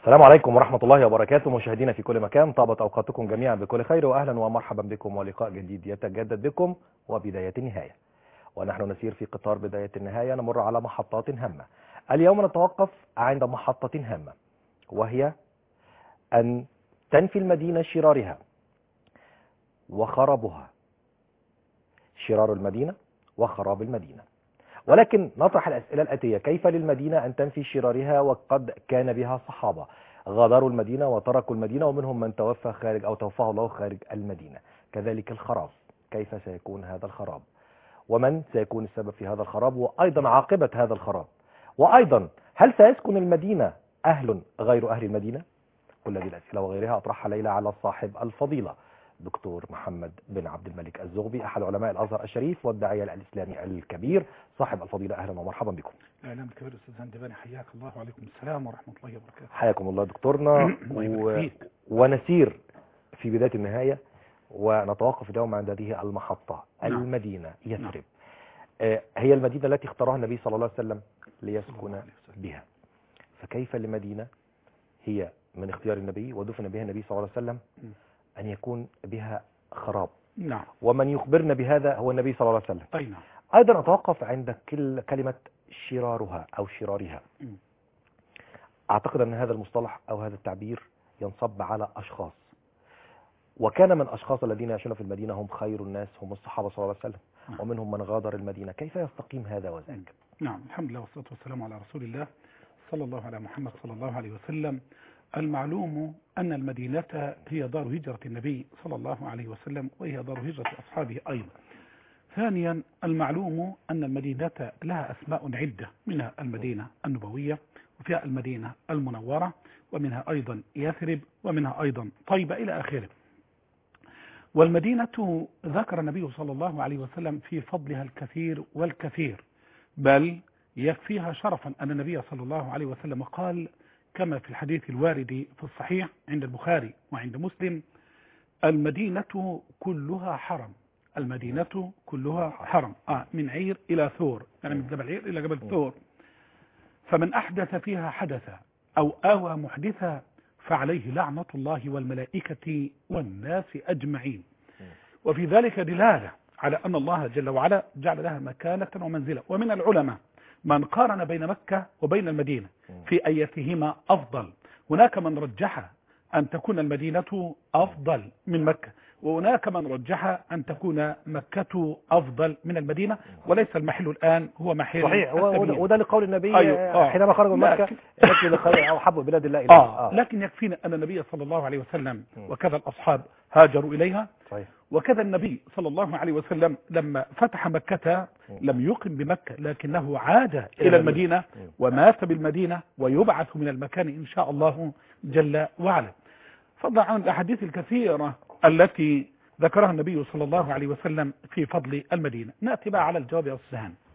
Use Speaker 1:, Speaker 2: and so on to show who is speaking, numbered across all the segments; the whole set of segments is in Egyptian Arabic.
Speaker 1: السلام عليكم ورحمة الله وبركاته مشاهدينا في كل مكان طابت أوقاتكم جميعا بكل خير وأهلا ومرحبا بكم ولقاء جديد يتجدد بكم وبداية النهاية ونحن نسير في قطار بداية النهاية نمر على محطات هامة اليوم نتوقف عند محطة هامة وهي أن تنفي المدينة شرارها وخرابها شرار المدينة وخراب المدينة ولكن نطرح الأسئلة الآتية كيف للمدينة أن تنفي شرارها وقد كان بها صحابة غادروا المدينة وتركوا المدينة ومنهم من توفى خارج أو توفاه الله خارج المدينة كذلك الخراب كيف سيكون هذا الخراب ومن سيكون السبب في هذا الخراب وأيضا عاقبة هذا الخراب وأيضا هل سيسكن المدينة أهل غير أهل المدينة كل هذه الأسئلة وغيرها أطرحها ليلى على صاحب الفضيلة دكتور محمد بن عبد الملك الزغبي أحد علماء الأزهر الشريف والداعية الإسلامي الكبير صاحب الفضيلة أهلا ومرحبا بكم
Speaker 2: اعلام الكبير استاذ هندباني حياك الله وعليكم السلام ورحمه الله وبركاته
Speaker 1: حياكم الله دكتورنا
Speaker 2: الله يبارك
Speaker 1: و...
Speaker 2: فيك.
Speaker 1: ونسير في بداية النهاية ونتوقف اليوم عند هذه المحطة
Speaker 2: نعم.
Speaker 1: المدينة يثرب
Speaker 2: نعم.
Speaker 1: آه، هي المدينة التي اختارها النبي صلى الله عليه وسلم
Speaker 2: صلى
Speaker 1: ليسكن
Speaker 2: الله عليه وسلم.
Speaker 1: بها فكيف لمدينة هي من اختيار النبي ودفن بها النبي صلى الله عليه وسلم
Speaker 2: م.
Speaker 1: أن يكون بها خراب
Speaker 2: نعم
Speaker 1: ومن يخبرنا بهذا هو النبي صلى الله عليه وسلم
Speaker 2: اي نعم
Speaker 1: أيضا أتوقف عند كل كلمة شرارها أو شرارها
Speaker 2: م.
Speaker 1: أعتقد أن هذا المصطلح أو هذا التعبير ينصب على أشخاص وكان من أشخاص الذين يعيشون في المدينة هم خير الناس هم الصحابة صلى الله عليه وسلم
Speaker 2: نعم.
Speaker 1: ومنهم من غادر المدينة كيف يستقيم هذا وذاك
Speaker 2: نعم الحمد لله والصلاه والسلام على رسول الله صلى الله على محمد صلى الله عليه وسلم المعلوم ان المدينه هي دار هجره النبي صلى الله عليه وسلم وهي دار هجره اصحابه ايضا ثانيا المعلوم ان المدينه لها اسماء عده منها المدينه النبويه وفيها المدينه المنوره ومنها ايضا يثرب ومنها ايضا طيبه الى اخره والمدينة ذكر النبي صلى الله عليه وسلم في فضلها الكثير والكثير بل يكفيها شرفا أن النبي صلى الله عليه وسلم قال كما في الحديث الوارد في الصحيح عند البخاري وعند مسلم المدينة كلها حرم المدينة كلها حرم آه من عير إلى ثور يعني من جبل عير إلى جبل ثور فمن أحدث فيها حدثا أو آوى محدثا فعليه لعنة الله والملائكة والناس أجمعين وفي ذلك دلالة على أن الله جل وعلا جعل لها مكانة ومنزلة ومن العلماء من قارن بين مكة وبين المدينة في أيتهما أفضل هناك من رجح أن تكون المدينة أفضل من مكة وهناك من رجح أن تكون مكة أفضل من المدينة وليس المحل الآن هو محل
Speaker 1: صحيح و- وده,
Speaker 2: التبيين.
Speaker 1: وده لقول النبي
Speaker 2: أيوة،
Speaker 1: آه،
Speaker 2: آه.
Speaker 1: حينما خرج من مكة
Speaker 2: لكن-
Speaker 1: يكفي لخير أو حب بلاد الله إليه
Speaker 2: آه. لكن يكفينا أن النبي صلى الله عليه وسلم
Speaker 1: م.
Speaker 2: وكذا الأصحاب هاجروا إليها
Speaker 1: صحيح
Speaker 2: وكذا النبي صلى الله عليه وسلم لما فتح مكة لم يقم بمكة لكنه عاد إلى المدينة ومات بالمدينة ويبعث من المكان إن شاء الله جل وعلا فضلا عن الأحاديث الكثيرة التي ذكرها النبي صلى الله عليه وسلم في فضل المدينة نأتي بقى على الجواب يا أستاذ هاني.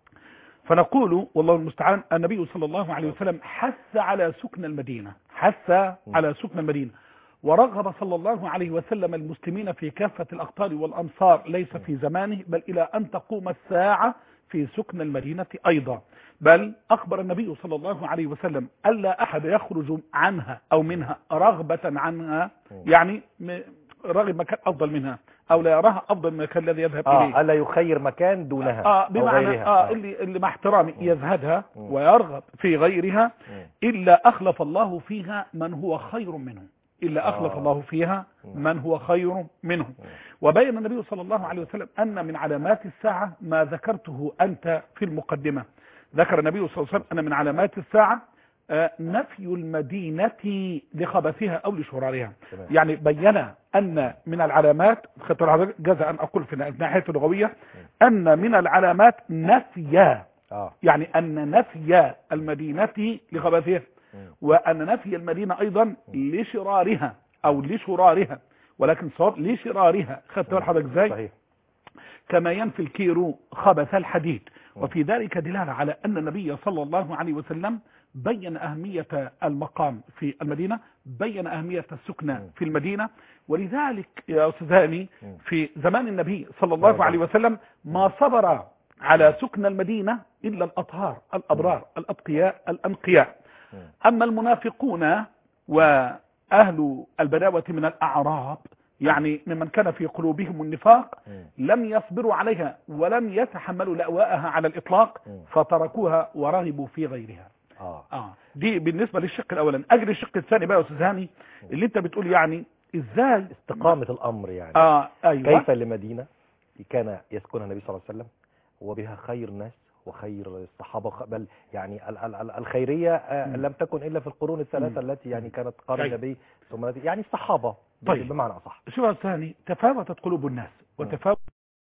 Speaker 2: فنقول والله المستعان النبي صلى الله عليه وسلم حث على سكن المدينة حث على سكن المدينة ورغب صلى الله عليه وسلم المسلمين في كافة الأقطار والأمصار ليس في زمانه بل إلى أن تقوم الساعة في سكن المدينة أيضا بل أخبر النبي صلى الله عليه وسلم ألا أحد يخرج عنها أو منها رغبة عنها يعني م- راغب مكان أفضل منها أو لا يراها أفضل من المكان الذي يذهب إليه
Speaker 1: آه ألا يخير مكان دونها
Speaker 2: آه
Speaker 1: أو
Speaker 2: بمعنى
Speaker 1: غيرها
Speaker 2: آه اللي, اللي مع احترامي يزهدها
Speaker 1: مم.
Speaker 2: ويرغب في غيرها
Speaker 1: مم.
Speaker 2: إلا أخلف الله فيها من هو خير منه إلا أخلف
Speaker 1: آه.
Speaker 2: الله فيها من هو خير منه وبين النبي صلى الله عليه وسلم أن من علامات الساعة ما ذكرته أنت في المقدمة ذكر النبي صلى الله عليه وسلم أن من علامات الساعة آه، نفي المدينة لخبثها أو لشرارها
Speaker 1: تمام.
Speaker 2: يعني بين أن من العلامات خدت حضرتك جاز أن أقول في الناحية اللغوية أن من العلامات نفي
Speaker 1: آه
Speaker 2: يعني أن نفي المدينة لخبثها
Speaker 1: مم.
Speaker 2: وأن نفي المدينة أيضا لشرارها أو لشرارها ولكن صواب لشرارها خدت بال حضرتك ازاي
Speaker 1: صحيح
Speaker 2: كما ينفي الكير خبث الحديد وفي ذلك دلالة على أن النبي صلى الله عليه وسلم بين أهمية المقام في المدينة بين أهمية السكنة في المدينة ولذلك يا أستاذ هاني في زمان النبي صلى الله عليه وسلم ما صبر على سكن المدينة إلا الأطهار الأبرار الأتقياء الأنقياء أما المنافقون وأهل البداوة من الأعراب يعني ممن كان في قلوبهم النفاق
Speaker 1: مم.
Speaker 2: لم يصبروا عليها ولم يتحملوا لأواءها على الإطلاق
Speaker 1: مم.
Speaker 2: فتركوها ورغبوا في غيرها
Speaker 1: اه
Speaker 2: اه دي بالنسبة للشق الأولا أجل الشق الثاني بقى يا أستاذ هاني اللي أنت بتقول يعني إزاي
Speaker 1: استقامة الأمر يعني
Speaker 2: آه أيوة
Speaker 1: كيف لمدينة كان يسكنها النبي صلى الله عليه وسلم وبها خير الناس وخير الصحابة وخ- بل يعني ال- ال- ال- الخيرية آه،
Speaker 2: مم.
Speaker 1: لم تكن إلا في القرون الثلاثة
Speaker 2: مم.
Speaker 1: التي يعني كانت قرن
Speaker 2: طيب.
Speaker 1: النبي ثم التي- يعني الصحابة
Speaker 2: طيب.
Speaker 1: بمعنى أصح
Speaker 2: شوف يا أستاذ هاني تفاوتت قلوب الناس وتفاوت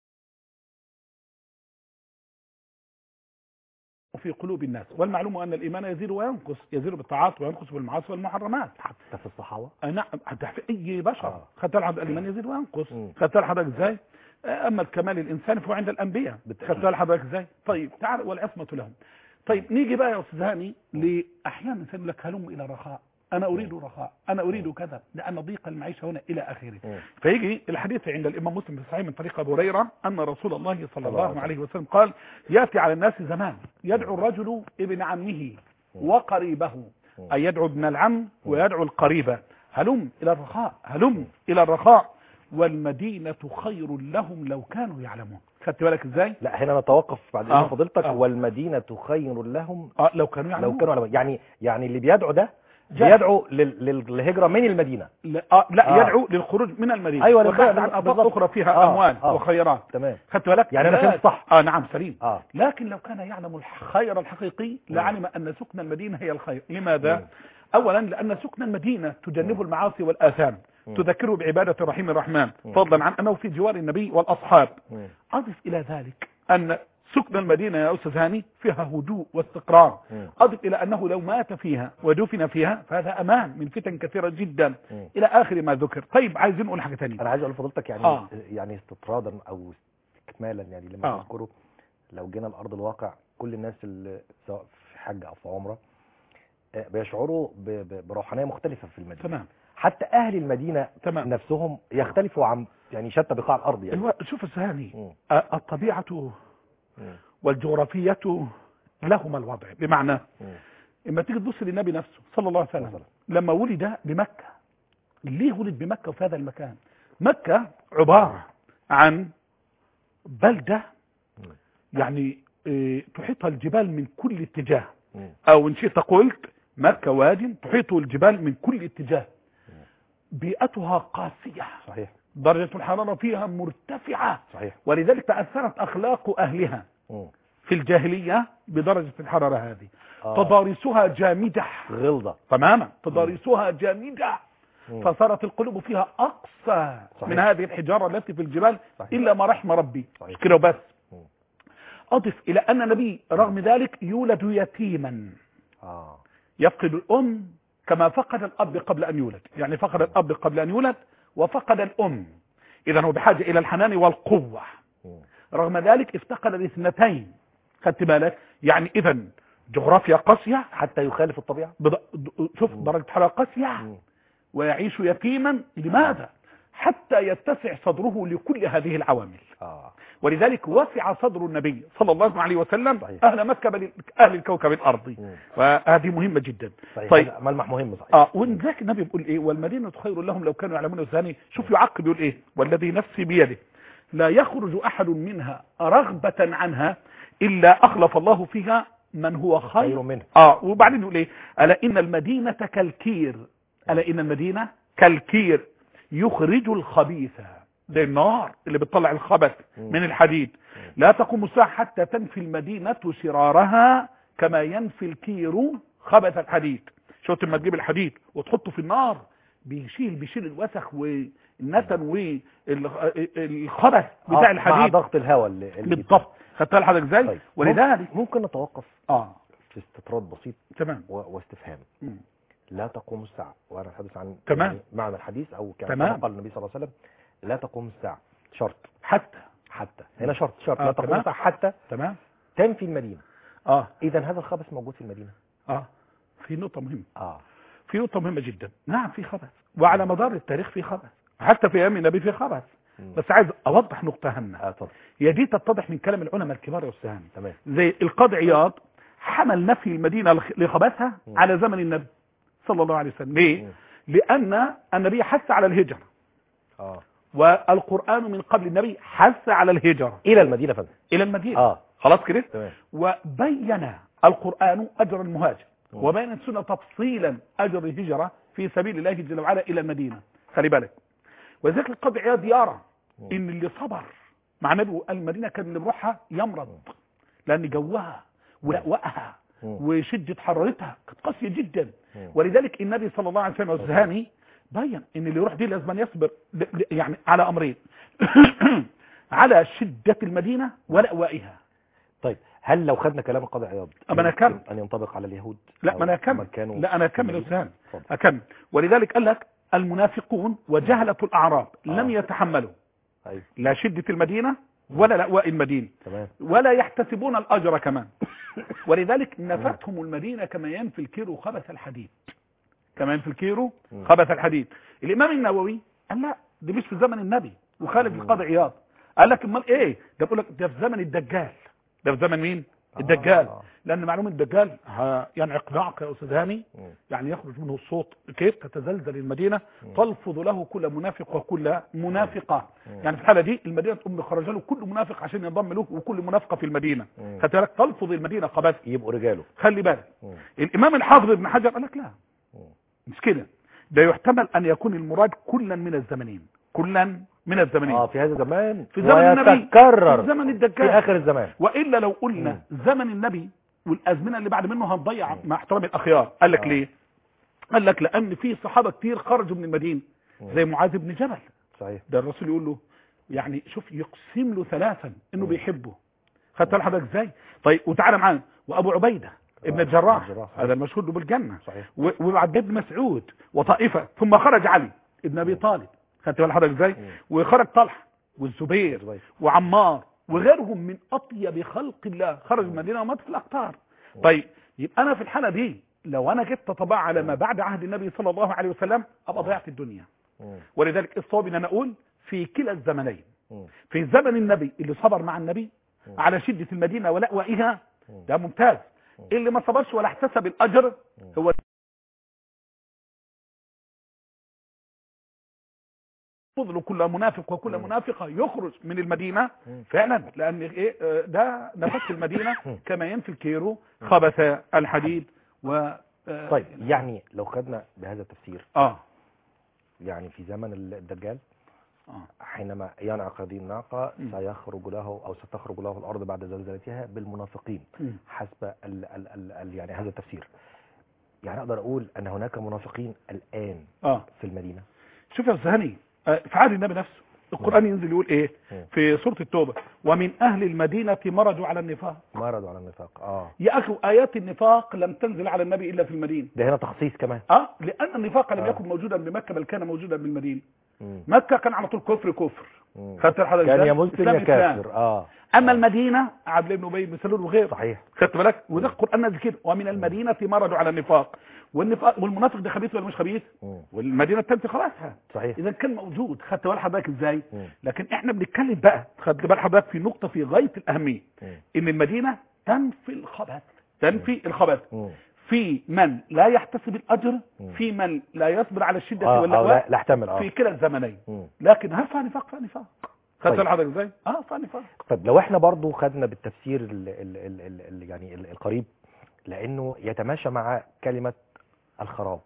Speaker 2: في قلوب الناس والمعلوم أن الإيمان يزيد وينقص يزيد بالطاعات وينقص بالمعاصي والمحرمات
Speaker 1: حتى في الصحابة
Speaker 2: آه، نعم حتى في اي بشر
Speaker 1: آه.
Speaker 2: خدت الحد الايمان يزيد وينقص
Speaker 1: مم.
Speaker 2: خدت حضرتك ازاي آه، اما الكمال الانساني فهو عند الانبياء
Speaker 1: بالتأكيد.
Speaker 2: خدت حضرتك ازاي طيب تعال والعصمه لهم طيب نيجي بقى يا استاذ هاني لاحيانا الانسان يقول لك هلم الى رخاء انا اريد رخاء انا اريد كذا لان ضيق المعيشه هنا الى اخره
Speaker 1: مم.
Speaker 2: فيجي الحديث عند الامام مسلم في الصحيح من طريق ابو هريره ان رسول الله صلى
Speaker 1: الله
Speaker 2: الله عليه وسلم قال ياتي على الناس زمان يدعو الرجل ابن عمه وقريبه أي يدعو ابن العم ويدعو القريب هلم إلى الرخاء هلم إلى الرخاء والمدينة خير لهم لو كانوا يعلمون خدت بالك ازاي
Speaker 1: لا هنا نتوقف بعد
Speaker 2: آه.
Speaker 1: إذن فضيلتك
Speaker 2: آه.
Speaker 1: والمدينة خير لهم
Speaker 2: اه لو كانوا يعلمون
Speaker 1: لو كانوا على يعني يعني اللي بيدعو ده
Speaker 2: جاهل.
Speaker 1: بيدعو لل- لل- للهجرة من المدينة
Speaker 2: لا, آه لا
Speaker 1: آه.
Speaker 2: يدعو للخروج من المدينة
Speaker 1: أيوة، أنا
Speaker 2: وبعد
Speaker 1: فاهم.
Speaker 2: عن آفاق
Speaker 1: بالضبط.
Speaker 2: أخرى فيها
Speaker 1: آه.
Speaker 2: أموال
Speaker 1: آه.
Speaker 2: وخيرات
Speaker 1: تمام
Speaker 2: خدت بالك
Speaker 1: يعني أنا
Speaker 2: لا-
Speaker 1: فهمت صح.
Speaker 2: اه نعم سليم
Speaker 1: اه
Speaker 2: لكن لو كان يعلم الخير الحقيقي لعلم أن سكن المدينة هي الخير لماذا؟
Speaker 1: مم.
Speaker 2: أولا لأن سكن المدينة تجنبه المعاصي والآثام
Speaker 1: مم.
Speaker 2: تذكره بعبادة الرحيم الرحمن
Speaker 1: مم.
Speaker 2: فضلا عن أنه في جوار النبي والأصحاب
Speaker 1: مم.
Speaker 2: أضف إلى ذلك أن سكن المدينة يا أستاذ هاني فيها هدوء واستقرار
Speaker 1: مم.
Speaker 2: أضف إلى أنه لو مات فيها ودفن فيها فهذا أمان من فتن كثيرة جدا
Speaker 1: مم.
Speaker 2: إلى آخر ما ذكر طيب عايزين نقول حاجة ثانيه
Speaker 1: انا عايز اقول لفضيلتك يعني
Speaker 2: آه.
Speaker 1: يعني استطرادا او استكمالا يعني لما
Speaker 2: آه.
Speaker 1: تذكره لو جينا لارض الواقع كل الناس اللي سواء في حج او في عمره آه، بيشعروا ب- ب- بروحانيه مختلفه في المدينه
Speaker 2: تمام
Speaker 1: حتى اهل المدينه
Speaker 2: تمام
Speaker 1: نفسهم يختلفوا عن يعني شتى بقاع الارض يعني
Speaker 2: الو... شوف أستاذ هاني
Speaker 1: مم.
Speaker 2: آه، الطبيعة
Speaker 1: مم.
Speaker 2: والجغرافية لهما الوضع بمعنى
Speaker 1: مم.
Speaker 2: اما تيجي تبص للنبي نفسه صلى الله عليه وسلم
Speaker 1: مثلا.
Speaker 2: لما ولد بمكة ليه ولد بمكة وفي هذا المكان مكة عبارة عن بلدة
Speaker 1: مم.
Speaker 2: يعني آه، تحيطها الجبال من كل اتجاه
Speaker 1: مم.
Speaker 2: او ان شئت قلت مكة واد تحيطه الجبال من كل اتجاه بيئتها قاسية
Speaker 1: صحيح
Speaker 2: درجة الحرارة فيها مرتفعة
Speaker 1: صحيح
Speaker 2: ولذلك تأثرت أخلاق أهلها
Speaker 1: مم.
Speaker 2: في الجاهلية بدرجة الحرارة هذه
Speaker 1: آه.
Speaker 2: تضاريسها جامدة
Speaker 1: غلظة
Speaker 2: تماما تضاريسها جامدة
Speaker 1: مم.
Speaker 2: فصارت القلوب فيها أقصى
Speaker 1: صحيح.
Speaker 2: من هذه الحجارة التي في الجبال
Speaker 1: صحيح.
Speaker 2: إلا ما رحم ربي
Speaker 1: صحيح.
Speaker 2: مش كده وبس
Speaker 1: مم.
Speaker 2: أضف إلى أن النبي رغم ذلك يولد يتيما
Speaker 1: اه
Speaker 2: يفقد الأم كما فقد الأب قبل أن يولد يعني فقد الأب قبل أن يولد وفقد الأم إذا هو بحاجة إلى الحنان والقوة
Speaker 1: مم.
Speaker 2: رغم ذلك افتقد الاثنتين خدت بالك يعني إذا جغرافيا قاسية
Speaker 1: حتى يخالف الطبيعة
Speaker 2: بض... د- شوف
Speaker 1: مم.
Speaker 2: درجة حرارة قاسية
Speaker 1: مم.
Speaker 2: ويعيش يتيما لماذا حتى يتسع صدره لكل هذه العوامل
Speaker 1: اه
Speaker 2: ولذلك وسع صدر النبي صلى الله عليه وسلم
Speaker 1: صحيح.
Speaker 2: أهل مكة بل أهل الكوكب الأرضي
Speaker 1: مم.
Speaker 2: وهذه مهمة جدا
Speaker 1: صحيح
Speaker 2: طيب.
Speaker 1: هذا ملمح مهم صحيح
Speaker 2: اه ولذلك النبي بيقول ايه والمدينة خير لهم لو كانوا يعلمون الثاني شوف يعقب يقول ايه والذي نفسي بيده لا يخرج احد منها رغبة عنها الا اخلف الله فيها من هو
Speaker 1: خير
Speaker 2: خير
Speaker 1: منه
Speaker 2: اه وبعدين يقول ايه الا ان المدينة كالكير الا ان المدينة كالكير يخرج الخبيث ده النار اللي بتطلع الخبث
Speaker 1: مم.
Speaker 2: من الحديد لا تقوم الساعة حتى تنفي المدينة شرارها كما ينفي الكير خبث الحديد شوت لما تجيب الحديد وتحطه في النار بيشيل بيشيل الوسخ والنتن والخبث بتاع
Speaker 1: آه، مع
Speaker 2: الحديد
Speaker 1: ضغط الهواء اللي اللي
Speaker 2: بالضبط خدتها لحضرتك ازاي
Speaker 1: طيب.
Speaker 2: ولذلك
Speaker 1: ممكن نتوقف
Speaker 2: اه
Speaker 1: في استطراد بسيط
Speaker 2: تمام
Speaker 1: و- واستفهام
Speaker 2: مم.
Speaker 1: لا تقوم الساعة وأنا أتحدث عن
Speaker 2: تمام.
Speaker 1: يعني معنى الحديث أو كما
Speaker 2: تمام.
Speaker 1: قال النبي صلى الله عليه وسلم لا تقوم الساعة شرط
Speaker 2: حتى
Speaker 1: حتى هنا شرط شرط
Speaker 2: آه،
Speaker 1: لا تقوم
Speaker 2: تمام.
Speaker 1: الساعة حتى
Speaker 2: تمام
Speaker 1: تنفي المدينة
Speaker 2: اه
Speaker 1: إذا هذا الخبث موجود في المدينة
Speaker 2: اه في نقطة مهمة
Speaker 1: آه
Speaker 2: في نقطة مهمة جدا نعم في خبث وعلى مدار التاريخ في خبث حتى في ايام النبي في خبث
Speaker 1: مم.
Speaker 2: بس عايز اوضح نقطة هامة
Speaker 1: آه اتفضل
Speaker 2: هي دي تتضح من كلام العلماء الكبار يا استاذ هاني
Speaker 1: تمام
Speaker 2: زي القاضي عياض حمل نفي المدينة لخ- لخبثها
Speaker 1: مم.
Speaker 2: على زمن النبي صلى الله عليه وسلم ليه
Speaker 1: مم.
Speaker 2: لان النبي حث على الهجره
Speaker 1: اه
Speaker 2: والقران من قبل النبي حث على الهجره
Speaker 1: الى المدينه فندم
Speaker 2: الى المدينه
Speaker 1: اه
Speaker 2: خلاص كده
Speaker 1: تمام
Speaker 2: وبين القرآن أجر المهاجر
Speaker 1: مم.
Speaker 2: وبين السنة تفصيلا أجر الهجرة في سبيل الله جل وعلا إلى المدينة خلي بالك وذلك القاضي عياض يرى
Speaker 1: مم.
Speaker 2: إن اللي صبر مع نبي المدينة كان اللي بروحها يمرض لأن جوها ولأوائها
Speaker 1: مم.
Speaker 2: وشدة حرارتها كانت قاسية جدا
Speaker 1: مم.
Speaker 2: ولذلك النبي صلى الله عليه وسلم والزهاني بين ان اللي يروح دي لازم أن يصبر ل- ل- يعني على امرين على شدة المدينة ولأوائها
Speaker 1: طيب هل لو خدنا كلام القاضي عياض
Speaker 2: أما أنا
Speaker 1: يمكن
Speaker 2: كمل.
Speaker 1: ان ينطبق على اليهود
Speaker 2: لا
Speaker 1: أو
Speaker 2: ما انا
Speaker 1: هم
Speaker 2: اكمل
Speaker 1: كانوا
Speaker 2: لا انا
Speaker 1: في
Speaker 2: اكمل يا
Speaker 1: المدينة؟
Speaker 2: استاذ
Speaker 1: اتفضل.
Speaker 2: اكمل ولذلك قال لك المنافقون وجهلة الاعراب لم
Speaker 1: آه.
Speaker 2: يتحملوا
Speaker 1: ايوه
Speaker 2: لا شدة المدينة ولا لأواء المدينة
Speaker 1: تمام
Speaker 2: ولا يحتسبون الاجر كمان ولذلك نفتهم المدينة كما ينفي الكيرو خبث الحديد كما ينفي الكيرو
Speaker 1: مم.
Speaker 2: خبث الحديد الامام النووي قال لا دي مش في زمن النبي وخالف
Speaker 1: مم.
Speaker 2: القاضي عياض قال لك امال ايه ده بيقول لك ده في زمن الدجال ده في زمن مين الدجال
Speaker 1: آه.
Speaker 2: لان معلومه الدجال ها- يعني اقناعك يا استاذ هاني
Speaker 1: مم.
Speaker 2: يعني يخرج منه الصوت كيف تتزلزل المدينة
Speaker 1: مم.
Speaker 2: تلفظ له كل منافق وكل منافقة
Speaker 1: مم.
Speaker 2: يعني في الحالة دي المدينة تقوم خرج له كل منافق عشان ينضم له وكل منافقة في المدينة
Speaker 1: مم.
Speaker 2: خدت بالك تلفظ المدينة قبس
Speaker 1: يبقوا رجاله
Speaker 2: خلي بالك
Speaker 1: مم.
Speaker 2: الإمام الحافظ ابن حجر قال لك لا
Speaker 1: مم.
Speaker 2: مش كده ده يحتمل أن يكون المراد كلا من الزمنين كلا من الزمنين
Speaker 1: اه في هذا الزمان
Speaker 2: في زمن النبي
Speaker 1: ويتكرر
Speaker 2: في زمن
Speaker 1: في
Speaker 2: الدجال
Speaker 1: اخر الزمان
Speaker 2: والا لو قلنا زمن النبي والازمنه اللي بعد منه هنضيع مع احترام الاخيار قال لك
Speaker 1: آه.
Speaker 2: ليه قال لك لان في صحابه كتير خرجوا من المدينه
Speaker 1: مم.
Speaker 2: زي معاذ بن جبل
Speaker 1: صحيح
Speaker 2: ده الرسول يقول له يعني شوف يقسم له ثلاثا انه
Speaker 1: مم.
Speaker 2: بيحبه خدت بالك حضرتك ازاي طيب وتعالى معانا وابو عبيده ابن
Speaker 1: آه،
Speaker 2: الجراح
Speaker 1: الجراح، صحيح.
Speaker 2: هذا المشهود له بالجنه
Speaker 1: صحيح
Speaker 2: و- وعبد بن مسعود وطائفه ثم خرج علي ابن ابي طالب خدت بالك حضرتك ازاي
Speaker 1: مم.
Speaker 2: وخرج طلحه والزبير
Speaker 1: الزبير.
Speaker 2: وعمار وغيرهم من اطيب خلق الله خرج من المدينه ومات في الاقطار طيب يبقى انا في الحاله دي لو انا جيت تطبع على ما بعد عهد النبي صلى الله عليه وسلم ابقى ضيعت الدنيا
Speaker 1: مم.
Speaker 2: ولذلك الصواب ان انا اقول في كلا الزمنين
Speaker 1: مم.
Speaker 2: في زمن النبي اللي صبر مع النبي
Speaker 1: مم.
Speaker 2: على شدة المدينة ولأوائها
Speaker 1: مم.
Speaker 2: ده ممتاز
Speaker 1: مم.
Speaker 2: اللي ما صبرش ولا احتسب الأجر
Speaker 1: مم.
Speaker 2: هو فضل كل منافق وكل
Speaker 1: مم.
Speaker 2: منافقة يخرج من المدينة
Speaker 1: مم.
Speaker 2: فعلا لأن إيه آه، ده نفس المدينة
Speaker 1: مم.
Speaker 2: كما ينفي الكيرو خبث الحديد و آه،
Speaker 1: طيب يعني لو خدنا بهذا التفسير
Speaker 2: اه
Speaker 1: يعني في زمن الدجال
Speaker 2: اه
Speaker 1: حينما ينعق هذه الناقة
Speaker 2: مم.
Speaker 1: سيخرج له أو ستخرج له الأرض بعد زلزلتها بالمنافقين
Speaker 2: مم.
Speaker 1: حسب ال ال ال ال يعني هذا التفسير يعني أقدر أقول أن هناك منافقين الآن
Speaker 2: اه
Speaker 1: في المدينة
Speaker 2: شوف يا استاذ هاني آه، في عهد النبي نفسه القرآن ينزل يقول ايه
Speaker 1: مم.
Speaker 2: في سورة التوبة ومن أهل المدينة مرجوا على النفاق
Speaker 1: مرضوا على النفاق آه
Speaker 2: يا أخي آيات النفاق لم تنزل على النبي إلا في المدينة
Speaker 1: ده هنا تخصيص كمان
Speaker 2: اه لأن النفاق لم
Speaker 1: آه.
Speaker 2: يكن موجودا بمكة بل كان موجودا بالمدينة
Speaker 1: مم.
Speaker 2: مكة كان على طول كفر كفر
Speaker 1: مم.
Speaker 2: خدت الحضر
Speaker 1: كان يا مسلم يا كافر آه
Speaker 2: أما المدينة عبد الله بن أبي بن سلول وغيره
Speaker 1: صحيح
Speaker 2: خدت بالك وده القرآن نزل كده ومن المدينة مرجوا على النفاق والنفاق والمنافق ده خبيث ولا مش خبيث
Speaker 1: مم.
Speaker 2: والمدينة التالتة خلاصها
Speaker 1: صحيح
Speaker 2: إذا كان موجود خدت بال حضرتك إزاي
Speaker 1: مم.
Speaker 2: لكن احنا بنتكلم بقى خدت بال حضرتك في نقطة في غاية الأهمية
Speaker 1: مم.
Speaker 2: ان المدينة تنفي الخبث تنفي الخبث
Speaker 1: مم.
Speaker 2: في من لا يحتسب الأجر
Speaker 1: مم.
Speaker 2: في من لا يصبر على الشدة
Speaker 1: آه آه لا,
Speaker 2: واللأواء
Speaker 1: لا احتمل آه
Speaker 2: في كلا الزمنين
Speaker 1: مم.
Speaker 2: لكن هل فيها نفاق فيها نفاق خدت
Speaker 1: طيب.
Speaker 2: بال حضرتك ازاي اه فيها نفاق
Speaker 1: طيب لو احنا برضو خدنا بالتفسير ال ال ال ال ال يعني ال- القريب لانه يتماشى مع كلمة الخراب